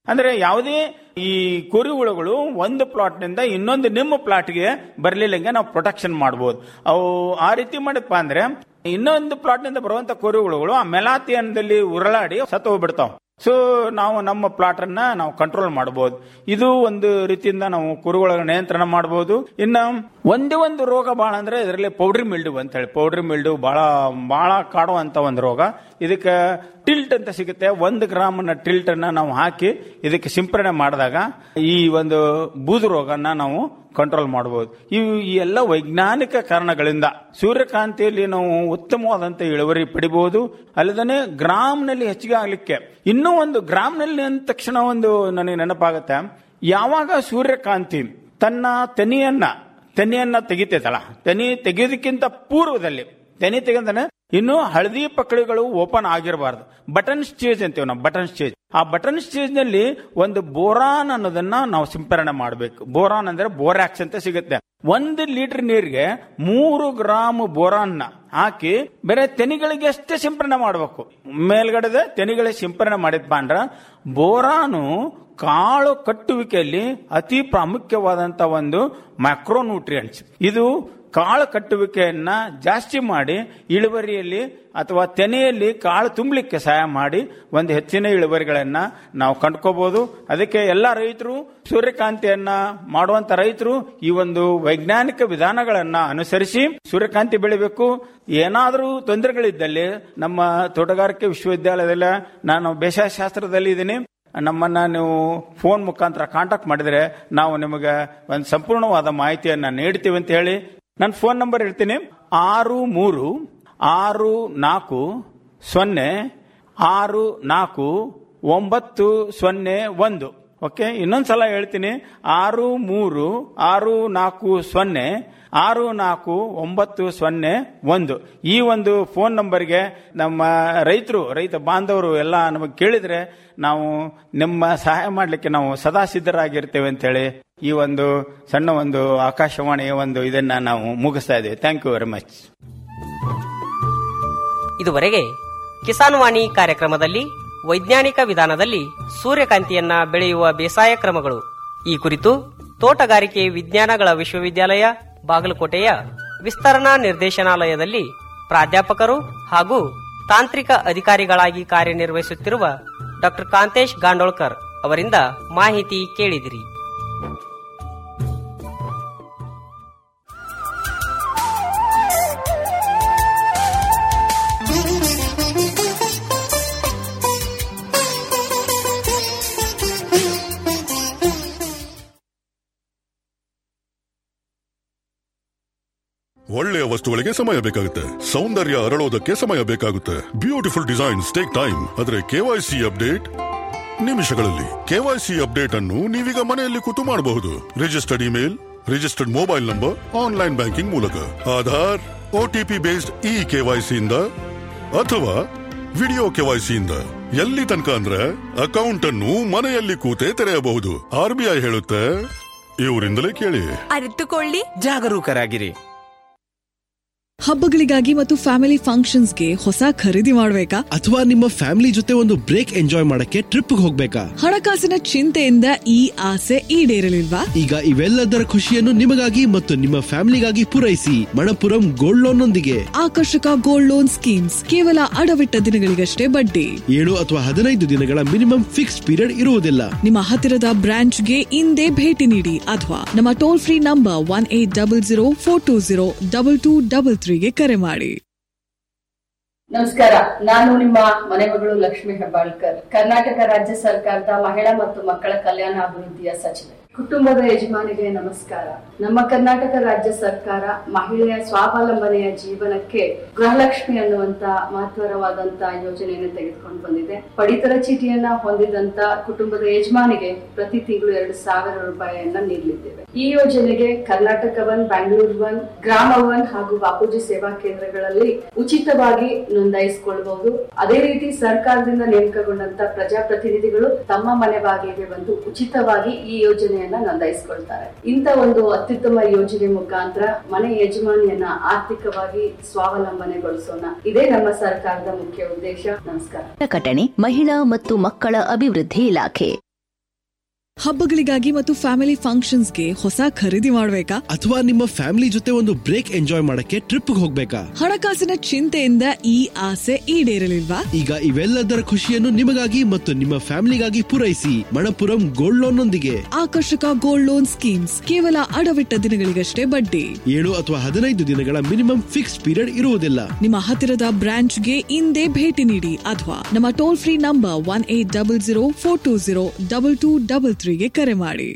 ಅಂದ್ರೆ ಯಾವುದೇ ಈ ಕುರಿ ಹುಳುಗಳು ಒಂದು ಪ್ಲಾಟ್ ನಿಂದ ಇನ್ನೊಂದು ನಿಮ್ಮ ಪ್ಲಾಟ್ಗೆ ಬರ್ಲಿಲ್ಲಂಗೆ ನಾವು ಪ್ರೊಟೆಕ್ಷನ್ ಮಾಡಬಹುದು ಅವು ಆ ರೀತಿ ಮಾಡಪ್ಪ ಅಂದ್ರೆ ಇನ್ನೊಂದು ಪ್ಲಾಟ್ ನಿಂದ ಬರುವಂತ ಕುರಿ ಹುಳುಗಳು ಆ ಮೆಲಾತಿಯನ್ದಲ್ಲಿ ಉರುಳಾಡಿ ಸತ್ತು ಹೋಗ್ಬಿಡ್ತಾವ ಸೊ ನಾವು ನಮ್ಮ ಪ್ಲಾಟ್ ಅನ್ನ ನಾವು ಕಂಟ್ರೋಲ್ ಮಾಡಬಹುದು ಇದು ಒಂದು ರೀತಿಯಿಂದ ನಾವು ಕುರಿಗಳ ನಿಯಂತ್ರಣ ಮಾಡಬಹುದು ಇನ್ನ ಒಂದೇ ಒಂದು ರೋಗ ಬಹಳ ಅಂದ್ರೆ ಇದರಲ್ಲಿ ಪೌಡ್ರಿ ಮಿಲ್ಡು ಅಂತ ಹೇಳಿ ಪೌಡ್ರಿ ಮಿಲ್ಡು ಬಹಳ ಬಹಳ ಕಾಡುವಂತ ಒಂದು ರೋಗ ಇದಕ್ಕೆ ಟಿಲ್ಟ್ ಅಂತ ಸಿಗುತ್ತೆ ಒಂದು ಗ್ರಾಮ್ನ ಟಿಲ್ಟ್ ಅನ್ನ ನಾವು ಹಾಕಿ ಇದಕ್ಕೆ ಸಿಂಪರಣೆ ಮಾಡಿದಾಗ ಈ ಒಂದು ಬೂದು ರೋಗನ ನಾವು ಕಂಟ್ರೋಲ್ ಮಾಡಬಹುದು ಇವು ಈ ಎಲ್ಲ ವೈಜ್ಞಾನಿಕ ಕಾರಣಗಳಿಂದ ಸೂರ್ಯಕಾಂತಿಯಲ್ಲಿ ನಾವು ಉತ್ತಮವಾದಂತ ಇಳುವರಿ ಪಡಿಬಹುದು ಅಲ್ಲದೇ ಗ್ರಾಮ್ನಲ್ಲಿ ಹೆಚ್ಚಿಗೆ ಆಗ್ಲಿಕ್ಕೆ ಇನ್ನೂ ಒಂದು ಗ್ರಾಮ್ನಲ್ಲಿ ಅಂದ ತಕ್ಷಣ ಒಂದು ನನಗೆ ನೆನಪಾಗುತ್ತೆ ಯಾವಾಗ ಸೂರ್ಯಕಾಂತಿ ತನ್ನ ತೆನೆಯನ್ನ ತೆನೆಯನ್ನ ತೆಗಿತೈತಲ್ಲ ತೆನೆ ತೆಗೆಯೋದಕ್ಕಿಂತ ಪೂರ್ವದಲ್ಲಿ ತೆನೆ ತೆಗೆದಾನೆ ಇನ್ನು ಹಳದಿ ಪಕಳಿಗಳು ಓಪನ್ ಆಗಿರಬಾರ್ದು ಬಟನ್ ಸ್ಟೇಜ್ ಅಂತೀವಿ ನಾವು ಬಟನ್ ಸ್ಟೇಜ್ ಆ ಬಟನ್ ಸ್ಟೇಜ್ ನಲ್ಲಿ ಒಂದು ಬೋರಾನ್ ಅನ್ನೋದನ್ನ ನಾವು ಸಿಂಪರಣೆ ಮಾಡಬೇಕು ಬೋರಾನ್ ಅಂದ್ರೆ ಬೋರಾಕ್ಸ್ ಅಂತ ಸಿಗುತ್ತೆ ಒಂದು ಲೀಟರ್ ನೀರಿಗೆ ಮೂರು ಗ್ರಾಮ್ ಬೋರಾನ್ ಹಾಕಿ ಬೇರೆ ತೆನಿಗಳಿಗೆ ಅಷ್ಟೇ ಸಿಂಪರಣೆ ಮಾಡಬೇಕು ಮೇಲ್ಗಡೆ ತೆನಿಗಳಿಗೆ ಸಿಂಪರಣೆ ಮಾಡಿದ್ಪ ಅಂದ್ರ ಬೋರಾನು ಕಾಳು ಕಟ್ಟುವಿಕೆಯಲ್ಲಿ ಅತಿ ಪ್ರಾಮುಖ್ಯವಾದಂತ ಒಂದು ಮ್ಯಾಕ್ರೋನ್ಯೂಟ್ರಿಯೆಂಟ್ಸ್ ಇದು ಕಾಳು ಕಟ್ಟುವಿಕೆಯನ್ನ ಜಾಸ್ತಿ ಮಾಡಿ ಇಳುವರಿಯಲ್ಲಿ ಅಥವಾ ತೆನೆಯಲ್ಲಿ ಕಾಳು ತುಂಬಲಿಕ್ಕೆ ಸಹಾಯ ಮಾಡಿ ಒಂದು ಹೆಚ್ಚಿನ ಇಳುವರಿಗಳನ್ನ ನಾವು ಕಂಡ್ಕೋಬಹುದು ಅದಕ್ಕೆ ಎಲ್ಲ ರೈತರು ಸೂರ್ಯಕಾಂತಿಯನ್ನ ಮಾಡುವಂತ ರೈತರು ಈ ಒಂದು ವೈಜ್ಞಾನಿಕ ವಿಧಾನಗಳನ್ನ ಅನುಸರಿಸಿ ಸೂರ್ಯಕಾಂತಿ ಬೆಳಿಬೇಕು ಏನಾದರೂ ತೊಂದರೆಗಳಿದ್ದಲ್ಲಿ ನಮ್ಮ ತೋಟಗಾರಿಕೆ ವಿಶ್ವವಿದ್ಯಾಲಯದಲ್ಲಿ ನಾನು ಬೇಸಾಯ ಶಾಸ್ತ್ರದಲ್ಲಿ ಇದ್ದೀನಿ ನಮ್ಮನ್ನ ನೀವು ಫೋನ್ ಮುಖಾಂತರ ಕಾಂಟ್ಯಾಕ್ಟ್ ಮಾಡಿದ್ರೆ ನಾವು ನಿಮಗೆ ಒಂದು ಸಂಪೂರ್ಣವಾದ ಮಾಹಿತಿಯನ್ನ ನೀಡ್ತೀವಿ ಅಂತ ಹೇಳಿ ನನ್ನ ಫೋನ್ ನಂಬರ್ ಇರ್ತೀನಿ ಆರು ಮೂರು ಆರು ನಾಲ್ಕು ಸೊನ್ನೆ ಆರು ನಾಲ್ಕು ಒಂಬತ್ತು ಸೊನ್ನೆ ಒಂದು ಓಕೆ ಇನ್ನೊಂದ್ಸಲ ಹೇಳ್ತೀನಿ ಆರು ಮೂರು ಆರು ನಾಲ್ಕು ಸೊನ್ನೆ ಆರು ನಾಲ್ಕು ಒಂಬತ್ತು ಸೊನ್ನೆ ಒಂದು ಈ ಒಂದು ಫೋನ್ ನಂಬರ್ಗೆ ನಮ್ಮ ರೈತರು ರೈತ ಬಾಂಧವರು ಎಲ್ಲ ನಮಗೆ ಕೇಳಿದ್ರೆ ನಾವು ನಿಮ್ಮ ಸಹಾಯ ಮಾಡಲಿಕ್ಕೆ ನಾವು ಸದಾ ಸಿದ್ಧರಾಗಿರ್ತೇವೆ ಅಂತೇಳಿ ಈ ಒಂದು ಸಣ್ಣ ಒಂದು ಆಕಾಶವಾಣಿಯ ಒಂದು ಇದನ್ನ ನಾವು ಮುಗಿಸ್ತಾ ಇದ್ದೇವೆ ಥ್ಯಾಂಕ್ ಯು ವೆರಿ ಮಚ್ ಇದುವರೆಗೆ ಕಿಸಾನ್ ವಾಣಿ ಕಾರ್ಯಕ್ರಮದಲ್ಲಿ ವೈಜ್ಞಾನಿಕ ವಿಧಾನದಲ್ಲಿ ಸೂರ್ಯಕಾಂತಿಯನ್ನ ಬೆಳೆಯುವ ಬೇಸಾಯ ಕ್ರಮಗಳು ಈ ಕುರಿತು ತೋಟಗಾರಿಕೆ ವಿಜ್ಞಾನಗಳ ವಿಶ್ವವಿದ್ಯಾಲಯ ಬಾಗಲಕೋಟೆಯ ವಿಸ್ತರಣಾ ನಿರ್ದೇಶನಾಲಯದಲ್ಲಿ ಪ್ರಾಧ್ಯಾಪಕರು ಹಾಗೂ ತಾಂತ್ರಿಕ ಅಧಿಕಾರಿಗಳಾಗಿ ಕಾರ್ಯನಿರ್ವಹಿಸುತ್ತಿರುವ ಡಾಕ್ಟರ್ ಕಾಂತೇಶ್ ಗಾಂಡೋಳ್ಕರ್ ಅವರಿಂದ ಮಾಹಿತಿ ಕೇಳಿದಿರಿ ಒಳ್ಳೆಯ ವಸ್ತುಗಳಿಗೆ ಸಮಯ ಬೇಕಾಗುತ್ತೆ ಸೌಂದರ್ಯ ಅರಳೋದಕ್ಕೆ ಸಮಯ ಬೇಕಾಗುತ್ತೆ ಬ್ಯೂಟಿಫುಲ್ ಡಿಸೈನ್ಸ್ ಟೇಕ್ ಟೈಮ್ ಆದ್ರೆ ಕೆವೈಸಿ ಅಪ್ಡೇಟ್ ನಿಮಿಷಗಳಲ್ಲಿ ಕೆವೈಸಿ ಅಪ್ಡೇಟ್ ಅನ್ನು ನೀವೀಗ ಮನೆಯಲ್ಲಿ ಕೂತು ಮಾಡಬಹುದು registered email registered mobile number online banking ಮೂಲಕ ಆಧಾರ್ ಒಟಿಪಿ ಬೇಸ್ಡ್ ಇ ಕೆವೈಸಿಯಿಂದ ಅಥವಾ ವಿಡಿಯೋ ಕೆವೈಸಿಯಿಂದ ಎಲ್ಲಿ ತನಕ ಅಂದ್ರೆ ಅಕೌಂಟ್ ಅನ್ನು ಮನೆಯಲ್ಲಿ ಕೂತೇ ತೆರೆಯಬಹುದು ಆರ್ಬಿಐ ಹೇಳುತ್ತೆ ಇವರಿಂದಲೇ ಕೇಳಿ ಅರಿತುಕೊಳ್ಳಿ ಜಾಗರೂಕರಾಗಿರಿ ಹಬ್ಬಗಳಿಗಾಗಿ ಮತ್ತು ಫ್ಯಾಮಿಲಿ ಫಂಕ್ಷನ್ಸ್ಗೆ ಹೊಸ ಖರೀದಿ ಮಾಡಬೇಕಾ ಅಥವಾ ನಿಮ್ಮ ಫ್ಯಾಮಿಲಿ ಜೊತೆ ಒಂದು ಬ್ರೇಕ್ ಎಂಜಾಯ್ ಮಾಡಕ್ಕೆ ಟ್ರಿಪ್ ಹೋಗ್ಬೇಕಾ ಹಣಕಾಸಿನ ಚಿಂತೆಯಿಂದ ಈ ಆಸೆ ಈಡೇರಲಿಲ್ವಾ ಈಗ ಇವೆಲ್ಲದರ ಖುಷಿಯನ್ನು ನಿಮಗಾಗಿ ಮತ್ತು ನಿಮ್ಮ ಫ್ಯಾಮಿಲಿಗಾಗಿ ಪೂರೈಸಿ ಮಣಪುರಂ ಗೋಲ್ಡ್ ಲೋನ್ ನೊಂದಿಗೆ ಆಕರ್ಷಕ ಗೋಲ್ಡ್ ಲೋನ್ ಸ್ಕೀಮ್ಸ್ ಕೇವಲ ಅಡವಿಟ್ಟ ದಿನಗಳಿಗಷ್ಟೇ ಬಡ್ಡಿ ಏಳು ಅಥವಾ ಹದಿನೈದು ದಿನಗಳ ಮಿನಿಮಮ್ ಫಿಕ್ಸ್ ಪೀರಿಯಡ್ ಇರುವುದಿಲ್ಲ ನಿಮ್ಮ ಹತ್ತಿರದ ಬ್ರಾಂಚ್ಗೆ ಇಂದೇ ಭೇಟಿ ನೀಡಿ ಅಥವಾ ನಮ್ಮ toll free number one eight double zero four two zero double two double ತ್ರೀಗೆ ಕರೆ ಮಾಡಿ ನಮಸ್ಕಾರ ನಾನು ನಿಮ್ಮ ಮನೆ ಮಗಳು ಲಕ್ಷ್ಮಿ ಹೆಬ್ಬಾಳ್ಕರ್ ಕರ್ನಾಟಕ ರಾಜ್ಯ ಸರ್ಕಾರದ ಮಹಿಳಾ ಮತ್ತು ಮಕ್ಕಳ ಕಲ್ಯಾಣ ಅಭಿವೃದ್ಧಿಯ ಸಚಿವೆ ಕುಟುಂಬದ ಯಜಮಾನಿಗೆ ನಮಸ್ಕಾರ ನಮ್ಮ ಕರ್ನಾಟಕ ರಾಜ್ಯ ಸರ್ಕಾರ ಮಹಿಳೆಯ ಸ್ವಾವಲಂಬನೆಯ ಜೀವನಕ್ಕೆ ಗೃಹಲಕ್ಷ್ಮಿ ಅನ್ನುವಂತ ಮಹತ್ವರವಾದಂತ ಯೋಜನೆಯನ್ನು ತೆಗೆದುಕೊಂಡು ಬಂದಿದೆ ಪಡಿತರ ಚೀಟಿಯನ್ನ ಹೊಂದಿದಂತ ಕುಟುಂಬದ ಯಜಮಾನಿಗೆ ಪ್ರತಿ ತಿಂಗಳು ಎರಡು ಸಾವಿರ ರೂಪಾಯಿಯನ್ನ ನೀಡಲಿದ್ದೇವೆ ಈ ಯೋಜನೆಗೆ Karnataka One Bangalore One Grama One ಹಾಗೂ ಬಾಪೂಜಿ ಸೇವಾ ಕೇಂದ್ರಗಳಲ್ಲಿ ಉಚಿತವಾಗಿ ನೋಂದಾಯಿಸಿಕೊಳ್ಳಬಹುದು ಅದೇ ರೀತಿ ಸರ್ಕಾರದಿಂದ ನೇಮಕಗೊಂಡಂತ ಪ್ರಜಾಪ್ರತಿನಿಧಿಗಳು ತಮ್ಮ ಮನೆ ಬಾಗಿಲಿಗೆ ಬಂದು ಉಚಿತವಾಗಿ ಈ ಯೋಜನೆಯನ್ನ ನೋಂದಾಯಿಸಿಕೊಳ್ತಾರೆ ಇಂಥ ಒಂದು ಅತ್ಯುತ್ತಮ ಯೋಜನೆ ಮುಖಾಂತರ ಮನೆ ಯಜಮಾನಿಯನ್ನ ಆರ್ಥಿಕವಾಗಿ ಸ್ವಾವಲಂಬನೆಗೊಳಿಸೋಣ ಇದೇ ನಮ್ಮ ಸರ್ಕಾರದ ಮುಖ್ಯ ಉದ್ದೇಶ ನಮಸ್ಕಾರ ಪ್ರಕಟಣೆ ಮಹಿಳಾ ಮತ್ತು ಮಕ್ಕಳ ಅಭಿವೃದ್ಧಿ ಇಲಾಖೆ ಹಬ್ಬಗಳಿಗಾಗಿ ಮತ್ತು ಫ್ಯಾಮಿಲಿ ಫಂಕ್ಷನ್ಸ್ಗೆ ಹೊಸ ಖರೀದಿ ಮಾಡ್ಬೇಕಾ ಅಥವಾ ನಿಮ್ಮ ಫ್ಯಾಮಿಲಿ ಜೊತೆ ಒಂದು ಬ್ರೇಕ್ ಎಂಜಾಯ್ ಮಾಡಕ್ಕೆ ಟ್ರಿಪ್ ಹೋಗ್ಬೇಕಾ ಹಣಕಾಸಿನ ಚಿಂತೆಯಿಂದ ಈ ಆಸೆ ಈಡೇರಲಿಲ್ವಾ ಈಗ ಇವೆಲ್ಲದರ ಖುಷಿಯನ್ನು ನಿಮಗಾಗಿ ಮತ್ತು ನಿಮ್ಮ ಫ್ಯಾಮಿಲಿಗಾಗಿ ಪೂರೈಸಿ ಮಣಪುರಂ ಗೋಲ್ಡ್ ಲೋನ್ ನೊಂದಿಗೆ ಆಕರ್ಷಕ ಗೋಲ್ಡ್ ಲೋನ್ ಸ್ಕೀಮ್ಸ್ ಕೇವಲ ಅಡವಿಟ್ಟ ದಿನಗಳಿಗಷ್ಟೇ ಬಡ್ಡಿ ಏಳು ಅಥವಾ ಹದಿನೈದು ದಿನಗಳ ಮಿನಿಮಮ್ ಫಿಕ್ಸ್ ಪೀರಿಯಡ್ ಇರುವುದಿಲ್ಲ ನಿಮ್ಮ ಹತ್ತಿರದ ಬ್ರಾಂಚ್ಗೆ ಇಂದೇ ಭೇಟಿ ನೀಡಿ ಅಥವಾ ನಮ್ಮ toll free number one eight double zero four two zero double two double ತ್ರೀಗೆ ಕರೆ ಮಾಡಿ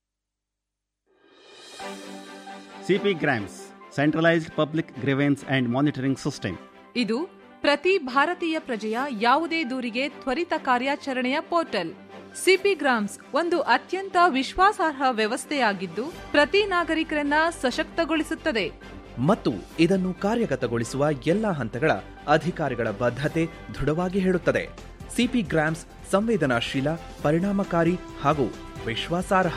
CP grams centralised public grievance and monitoring system ಇದು ಪ್ರತಿ ಭಾರತೀಯ ಪ್ರಜೆಯ ಯಾವುದೇ ದೂರಿಗೆ ತ್ವರಿತ ಕಾರ್ಯಾಚರಣೆಯ ಪೋರ್ಟಲ್ ಸಿಪಿ ಗ್ರಾಮ್ಸ್ ಒಂದು ಅತ್ಯಂತ ವಿಶ್ವಾಸಾರ್ಹ ವ್ಯವಸ್ಥೆಯಾಗಿದ್ದು ಪ್ರತಿ ನಾಗರಿಕರನ್ನ ಸಶಕ್ತಗೊಳಿಸುತ್ತದೆ ಮತ್ತು ಇದನ್ನು ಕಾರ್ಯಗತಗೊಳಿಸುವ ಎಲ್ಲಾ ಹಂತಗಳ ಅಧಿಕಾರಿಗಳ ಬದ್ಧತೆ ದೃಢವಾಗಿ ಹೇಳುತ್ತದೆ ಸಿಪಿ ಗ್ರಾಮ್ಸ್ ಸಂವೇದನಾಶೀಲ ಪರಿಣಾಮಕಾರಿ ಹಾಗೂ ವಿಶ್ವಾಸಾರ್ಹ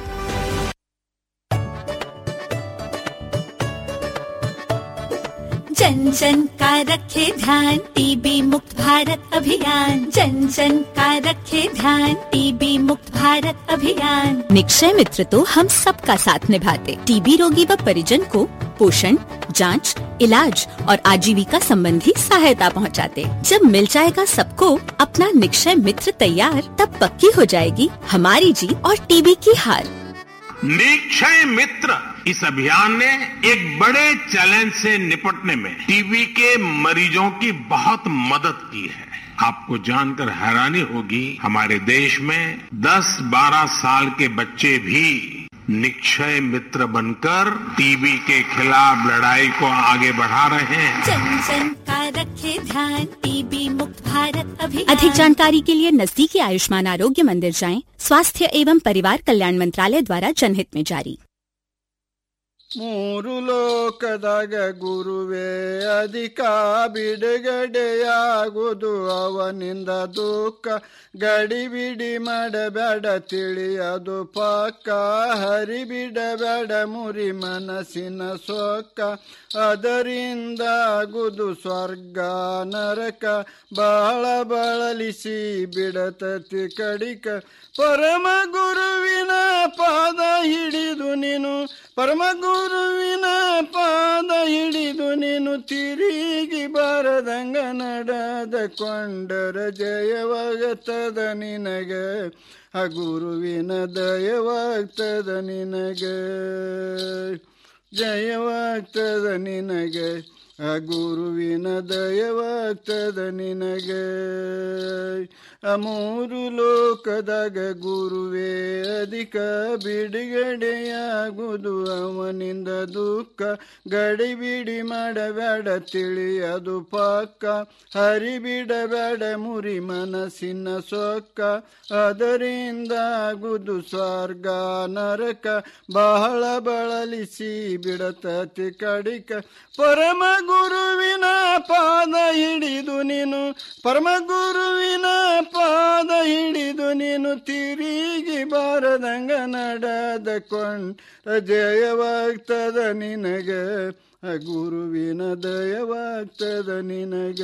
जन जन का रखे ध्यान टीबी मुक्त भारत अभियान जन जन का रखे ध्यान टीबी मुक्त भारत अभियान निक्षय मित्र तो हम सबका साथ निभाते टीबी रोगी व परिजन को पोषण जांच, इलाज और आजीविका संबंधी सहायता पहुंचाते। जब मिल जाएगा सबको अपना निक्षय मित्र तैयार तब पक्की हो जाएगी हमारी जीत और टीबी की हार निक्षय मित्र इस अभियान ने एक बड़े चैलेंज से निपटने में टीबी के मरीजों की बहुत मदद की है आपको जानकर हैरानी होगी हमारे देश में 10-12 साल के बच्चे भी निक्षय मित्र बनकर टीबी के खिलाफ लड़ाई को आगे बढ़ा रहे हैं जन जन का रखे ध्यान टीबी मुक्त भारत अभियान अधिक जानकारी के लिए नजदीकी आयुष्मान आरोग्य मंदिर जाएं स्वास्थ्य एवं परिवार कल्याण मंत्रालय द्वारा जनहित में जारी ಮೂರು ಲೋಕದಾಗ ಗುರುವೇ ಅಧಿಕ ಬಿಡುಗಡೆಯಾಗುವುದು ಅವನಿಂದ ದುಃಖ ಗಡಿ ಬಿಡಿ ಮಾಡಬೇಡ ತಿಳಿಯದು ಪಕ್ಕ ಹರಿ ಬಿಡಬೇಡ ಮುರಿ ಮನಸ್ಸಿನ ಸೊಕ್ಕ ಅದರಿಂದ ಆಗುದು ಸ್ವರ್ಗ ನರಕ ಬಹಳ ಬಳಲಿಸಿ ಬಿಡತತಿ ಕಡಿಕ ಪರಮ ಗುರುವಿನ ಪಾದ ಹಿಡಿದು ನೀನು ಪರಮ ಗುರುವಿನ ಪಾದ ಹಿಡಿದು ನೀನು ತಿರುಗಿ ಬಾರದಂಗ ನಡೆದ ಕೊಂಡರ ಜಯವಾಗತದ ನಿನಗ ಆ ಗುರುವಿನ ದಯವಾಗ್ತದ ನಿನಗ ಜಯವಾಗ್ತದ ನಿನಗ ಆ ಗುರುವಿನ ದಯವಾಗ್ತದ ನಿನಗ ಆ ಮೂರು ಲೋಕದಾಗ ಗುರುವೇ ಅಧಿಕ ಬಿಡುಗಡೆಯಾಗುವುದು ಅವನಿಂದ ದುಃಖ ಗಡಿ ಬಿಡಿ ಮಾಡಬೇಡ ತಿಳಿಯದು ಪಕ್ಕ ಹರಿ ಬಿಡಬೇಡ ಮುರಿ ಮನಸ್ಸಿನ ಸೊಕ್ಕ ಅದರಿಂದ ಆಗುದು ಸ್ವರ್ಗ ನರಕ ಬಹಳ ಬಳಲಿಸಿ ಬಿಡತತಿ ಕಡಿಕ ಪರಮ ಗುರುವಿನ ಪಾದ ಹಿಡಿದು ನೀನು ಪರಮ ಗುರುವಿನ ಪಾದ ಹಿಡಿದು ನೀನು ತಿರುಗಿ ಬಾರದಂಗ ನಡೆದ ಕೊಂಡ ಜಯವಾಗ್ತದ ನಿನಗ ಆ ಗುರುವಿನ ದಯವಾಗ್ತದ ನಿನಗ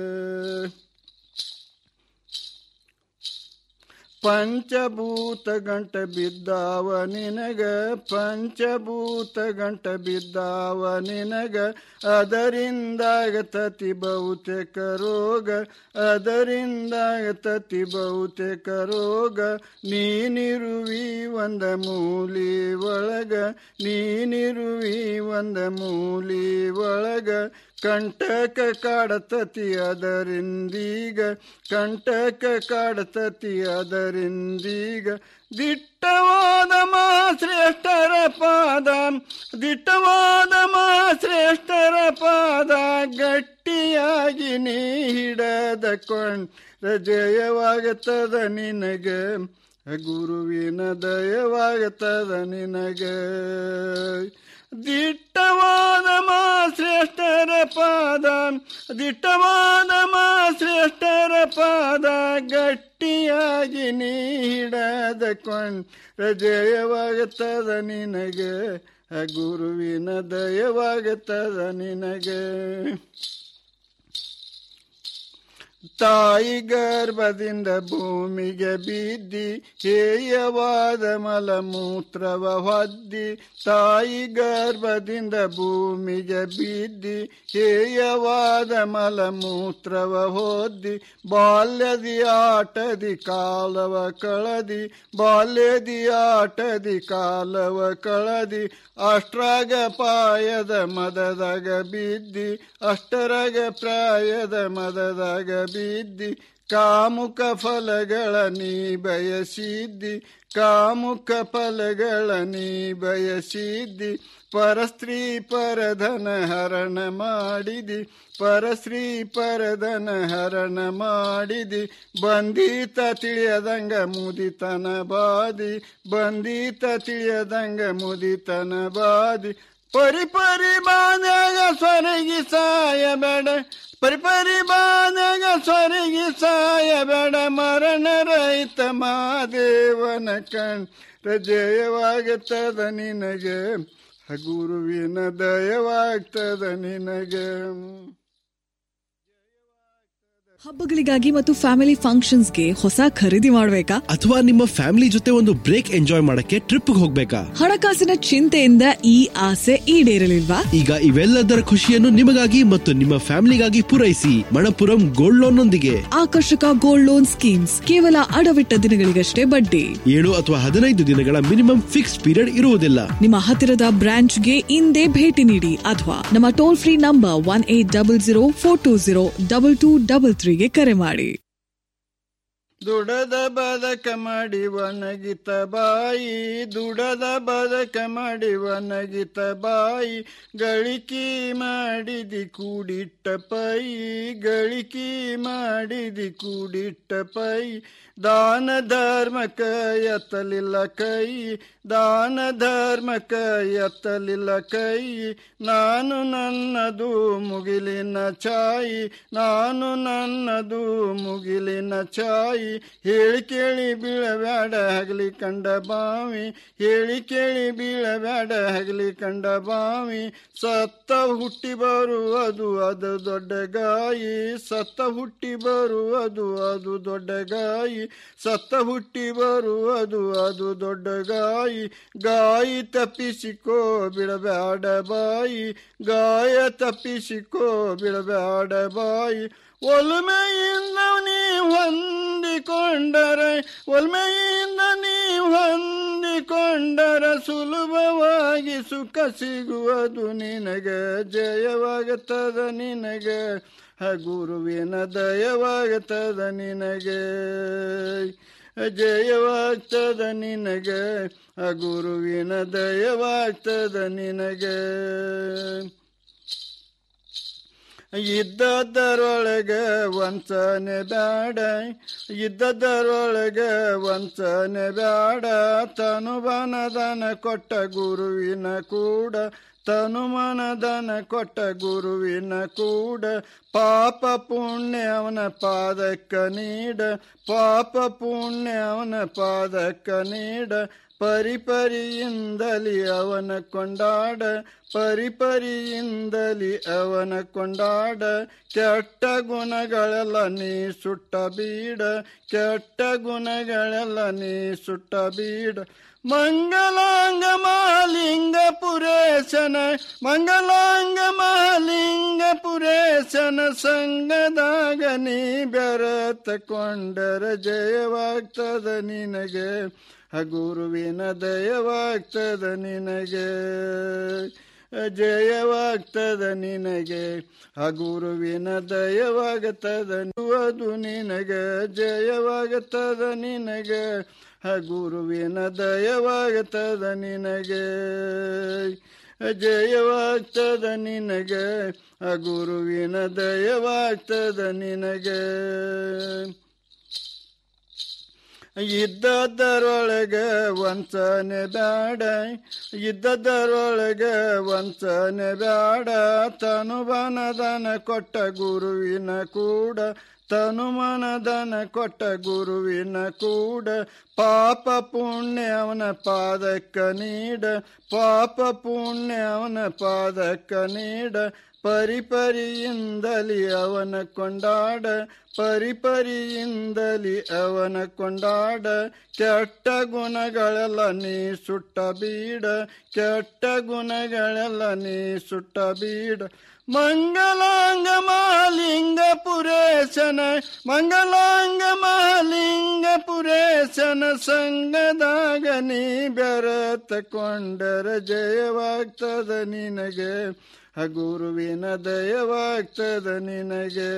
ಪಂಚಭೂತ ಗಂಟ ಬಿದ್ದಾವ ನಿನಗ ಪಂಚಭೂತ ಗಂಟ ಬಿದ್ದಾವ ನಿನಗ ಅದರಿಂದಾಗತತಿ ಬಹುತೇಕ ರೋಗ ಅದರಿಂದಾಗತತಿ ಬಹುತೇಕ ರೋಗ ನೀನಿರುವಿ ಒಂದ ಮೂಲಿ ಒಳಗ ನೀನಿರುವಿ ಒಂದ ಮೂಲಿ ಒಳಗ ಕಂಟಕ ಕಾಡತತಿ ಅದರಿಂದೀಗ ಕಂಟಕ ಕಾಡತತಿ ಅದರಿಂದೀಗ ದಿಟ್ಟವಾದ ಮಾ ಶ್ರೇಷ್ಠರ ಪಾದ ದಿಟ್ಟವಾದ ಮಾ ಶ್ರೇಷ್ಠರ ಪಾದ ಗಟ್ಟಿಯಾಗಿ ನೀ ಹಿಡದ ಕೊಂಡ ಜಯವಾಗುತ್ತದ ನಿನಗ ಗುರುವಿನ ದಯವಾಗುತ್ತದ ನಿನಗ ದಿಟ್ಟವಾದ ಮಾ ಶ್ರೇಷ್ಠರ ಪಾದ ದಿಟ್ಟವಾದ ಮಾ ಶ್ರೇಷ್ಠರ ಪಾದ ಗಟ್ಟಿಯಾಗಿ ನೀ ಹಿಡದ ಕೊಂಡ ಜಯವಾಗುತ್ತದ ನಿನಗೆ ಆ ಗುರುವಿನ ದಯವಾಗುತ್ತದ ನಿನಗೆ ತಾಯಿ ಗರ್ಭದಿಂದ ಭೂಮಿಗೆ ಬಿದ್ದಿ ಹೇಯವಾದ ಮಲಮೂತ್ರವ ಹೊದ್ದಿ ತಾಯಿ ಗರ್ಭದಿಂದ ಭೂಮಿಗೆ ಬಿದ್ದಿ ಹೇಯವಾದ ಮಲಮೂತ್ರವ ಹೊದ್ದಿ ಬಾಲ್ಯದಿ ಆಟದಿ ಕಾಲವ ಕಳದಿ ಬಾಲ್ಯದಿ ಆಟದಿ ಕಾಲವ ಕಳದಿ ಅಷ್ಟ್ರಾಗ ಪಾಯದ ಮದದಾಗ ಬಿದ್ದಿ ಅಷ್ಟರಗ ಪ್ರಾಯದ ಮದದಾಗ ಬಿದ್ದಿ ಕಾಮುಕ ಫಲಗಳ ನೀ ಬಯಸಿದ್ದಿ ಕಾಮುಕ ಫಲಗಳ ನೀ ಬಯಸಿದ್ದಿ ಪರಸ್ತ್ರೀ ಪರಧನ ಹರಣ ಮಾಡಿದಿ ಪರಸ್ತ್ರೀ ಪರಧನ ಹರಣ ಮಾಡಿದಿ ಬಂದೀತ ತಿಳಿಯದಂಗ ಮುದಿತನ ಬಾದಿ ಬಂದೀತ ತಿಳಿಯದಂಗ ಮುದಿತನ ಬಾದಿ ಪರಿ ಪರಿ ಬಾದಾಗ ಸ್ವರಗಿ ಸಾಯ ಬೇಡ ಪರಿ ಪರಿ ಬಾದಾಗ ಸ್ವರಗಿ ಸಾಯ ಬೇಡ ಮರಣ ರಹಿತ ಮಾದೇವನ ಕಣ್ ಜಯವಾಗುತ್ತದ ನಿನಗೆ ಗುರುವಿನ ದಯವಾಗ್ತದ ನಿನಗೆ ಹಬ್ಬಗಳಿಗಾಗಿ ಮತ್ತು ಫ್ಯಾಮಿಲಿ ಫಂಕ್ಷನ್ಸ್ಗೆ ಹೊಸ ಖರೀದಿ ಮಾಡಬೇಕಾ ಅಥವಾ ನಿಮ್ಮ ಫ್ಯಾಮಿಲಿ ಜೊತೆ ಒಂದು ಬ್ರೇಕ್ ಎಂಜಾಯ್ ಮಾಡಕ್ಕೆ ಟ್ರಿಪ್ ಹೋಗ್ಬೇಕಾ ಹಣಕಾಸಿನ ಚಿಂತೆಯಿಂದ ಈ ಆಸೆ ಈಡೇರಲಿಲ್ವಾ ಈಗ ಇವೆಲ್ಲದರ ಖುಷಿಯನ್ನು ನಿಮಗಾಗಿ ಮತ್ತು ನಿಮ್ಮ ಫ್ಯಾಮಿಲಿಗಾಗಿ ಪೂರೈಸಿ ಮಣಪುರಂ ಗೋಲ್ಡ್ ಲೋನ್ ನೊಂದಿಗೆ ಆಕರ್ಷಕ ಗೋಲ್ಡ್ ಲೋನ್ ಸ್ಕೀಮ್ಸ್ ಕೇವಲ ಅಡವಿಟ್ಟ ದಿನಗಳಿಗಷ್ಟೇ ಬಡ್ಡಿ ಏಳು ಅಥವಾ ಹದಿನೈದು ದಿನಗಳ ಮಿನಿಮಮ್ ಫಿಕ್ಸ್ ಪೀರಿಯಡ್ ಇರುವುದಿಲ್ಲ ನಿಮ್ಮ ಹತ್ತಿರದ ಬ್ರಾಂಚ್ಗೆ ಇಂದೇ ಭೇಟಿ ನೀಡಿ ಅಥವಾ ನಮ್ಮ toll free number one eight double zero four two zero double two double ತ್ರೀಗೆ ಕರೆ ಮಾಡಿ ದುಡದ ಬದಕ ಮಾಡಿ ಒಣಗಿತ ಬಾಯಿ ದುಡದ ಬದಕ ಮಾಡಿ ಒಣಗಿತ ಬಾಯಿ ಗಳಿಕಿ ಮಾಡಿದಿ ಕೂಡಿಟ್ಟ ಪೈ ಗಳಿಕಿ ಮಾಡಿದಿ ಕೂಡಿಟ್ಟ ಪೈ ದಾನ ಧರ್ಮಕ ಎತ್ತಲಿಲ್ಲ ಕೈ ದಾನ ಧರ್ಮಕ ಎತ್ತಲಿಲ್ಲ ಕೈ ನಾನು ನನ್ನದು ಮುಗಿಲಿನ ಛಾಯಿ ನಾನು ನನ್ನದು ಮುಗಿಲಿನ ಛಾಯಿ ಹೇಳಿ ಕೇಳಿ ಬೀಳಬ್ಯಾಡ ಹಗಲಿ ಕಂಡ ಬಾವಿ ಹೇಳಿ ಕೇಳಿ ಬೀಳಬ್ಯಾಡ ಹಗಲಿ ಕಂಡ ಬಾವಿ ಸತ್ತ ಹುಟ್ಟಿ ಬರುವುದು ಅದು ದೊಡ್ಡ ಗಾಯಿ ಸತ್ತ ಹುಟ್ಟಿ ಬರುವುದು ಅದು ದೊಡ್ಡ ಗಾಯಿ ಸತ್ತ ಹುಟ್ಟಿ ಬರುವುದು ಅದು ದೊಡ್ಡ ಗಾಯಿ ಗಾಯಿ ತಪ್ಪಿಸಿಕೋ ಬಿಡಬ್ಯಾಡ ಬಾಯಿ ಗಾಯ ತಪ್ಪಿಸಿಕೋ ಬಿಡಬ್ಯಾಡ ಬಾಯಿ ಒಲ್ಮೆಯಿಂದ ನೀ ಹೊಂದಿಕೊಂಡರೆ ಒಲ್ಮೆಯಿಂದ ನೀ ಹೊಂದಿಕೊಂಡರ ಸುಲಭವಾಗಿ ಸುಖ ಸಿಗುವುದು ನಿನಗೆ ಜಯವಾಗುತ್ತದ ನಿನಗೆ ಹ ಗುರುವಿನ ದಯವಾಗುತ್ತದ ನಿನಗೆ ಜಯವಾಗ್ತದ ನಿನಗೆ ಆ ಗುರುವಿನ ದಯವಾಗ್ತದ ನಿನಗೆ ಇದ್ದದರೊಳಗೆ ವಂಚನೆ ಬ್ಯಾಡ ಇದ್ದದರೊಳಗೆ ವಂಚನೆ ಬ್ಯಾಡ ತನುಬನದನ ಕೊಟ್ಟ ಗುರುವಿನ ಕೂಡ ತನುಮನದನ ಕೊಟ್ಟ ಗುರುವಿನ ಕೂಡ ಪಾಪ ಪುಣ್ಯ ಅವನ ಪಾದಕ್ಕ ನೀಡ ಪಾಪ ಪುಣ್ಯ ಅವನ ಪಾದಕ್ಕ ನೀಡ ಪರಿಪರಿಯಿಂದಲಿ ಅವನ ಕೊಂಡಾಡ ಪರಿಪರಿಯಿಂದಲಿ ಅವನ ಕೊಂಡಾಡ ಕೆಟ್ಟ ಗುಣಗಳೆಲ್ಲ ನೀ ಸುಟ್ಟ ಬೀಡ ಕೆಟ್ಟ ಗುಣಗಳೆಲ್ಲ ನೀ ಸುಟ್ಟ ಬೀಡ ಮಂಗಲಾಂಗ ಮಾಲಿಂಗ ಪುರೇಶನ ಮಂಗಲಾಂಗ ಮಾಲಿಂಗ ಪುರೇಶನ ಸಂಗದಾಗ ನೀ ಬೆರತ ಕೊಂಡರ ಜಯವಾಗ್ತದ ನಿನಗೆ ಆ ಗುರುವಿನ ದಯವಾಗ್ತದ ನಿನಗೆ ಜಯವಾಗ್ತದ ನಿನಗೆ ಆ ಗುರುವಿನ ದಯವಾಗುತ್ತದ ಅದು ನಿನಗೆ ಜಯವಾಗುತ್ತದ ನಿನಗೆ ಆ ಗುರುವಿನ ದಯವಾಗುತ್ತದ ನಿನಗೆ ಜಯವಾಗ್ತದ ನಿನಗೆ ಆ ಗುರುವಿನ ದಯವಾಗ್ತದ ನಿನಗೆ ಇದ್ದದರೊಳಗೆ ವಂಚನೆ ಬ್ಯಾಡ ಇದ್ದದರೊಳಗೆ ವಂಚನೆ ಬ್ಯಾಡ ತನುಬನದನ ಕೊಟ್ಟ ಗುರುವಿನ ಕೂಡ ತನುಮನದನ ಕೊಟ್ಟ ಗುರುವಿನ ಕೂಡ ಪಾಪ ಪುಣ್ಯ ಅವನ ಪಾದಕ್ಕ ನೀಡ ಪಾಪ ಪುಣ್ಯ ಅವನ ಪಾದಕ್ಕ ನೀಡ ಪರಿಪರಿಯಿಂದಲಿ ಅವನ ಕೊಂಡಾಡ ಪರಿಪರಿಯಿಂದಲಿ ಅವನ ಕೊಂಡಾಡ ಕೆಟ್ಟ ಗುಣಗಳೆಲ್ಲ ನೀ ಸುಟ್ಟ ಬೀಡ ಕೆಟ್ಟ ಗುಣಗಳೆಲ್ಲ ನೀ ಸುಟ್ಟ ಬೀಡ ಮಂಗಲಾಂಗ ಮಹಾಲಿಂಗ ಪುರೇಶನ ಮಂಗಲಾಂಗ ಮಹಾಲಿಂಗ ಪುರೇಶನ ಸಂಗದಾಗ ನೀ ಬೆರತ ಕೊಂಡರ ಜಯವಾಗ್ತದ ನಿನಗೆ ಆ ಗುರುವಿನ ದಯವಾಗ್ತದ ನಿನಗೆ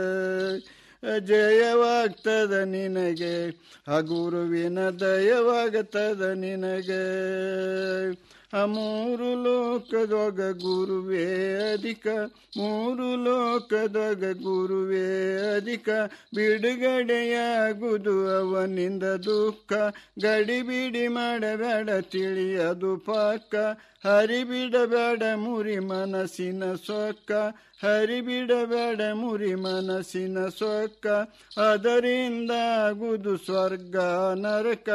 ಜಯವಾಗ್ತದ ನಿನಗೆ ಆ ಗುರುವಿನ ದಯವಾಗ್ತದ ನಿನಗೆ ಆ ಮೂರು ಲೋಕದೊಗ ಗುರುವೇ ಅಧಿಕ ಮೂರು ಲೋಕದೊಗ ಗುರುವೇ ಅಧಿಕ ಬಿಡುಗಡೆಯಾಗುವುದು ಅವನಿಂದ ದುಃಖ ಗಡಿಬಿಡಿ ಮಾಡಬೇಡ ತಿಳಿಯದು ಪಕ್ಕ ಹರಿಬಿಡಬೇಡ ಮುರಿ ಮನಸ್ಸಿನ ಸೊಕ್ಕ ಹರಿಬಿಡಬೇಡ ಮುರಿ ಮನಸ್ಸಿನ ಸೊಕ್ಕ ಅದರಿಂದ ಆಗುದು ಸ್ವರ್ಗ ನರಕ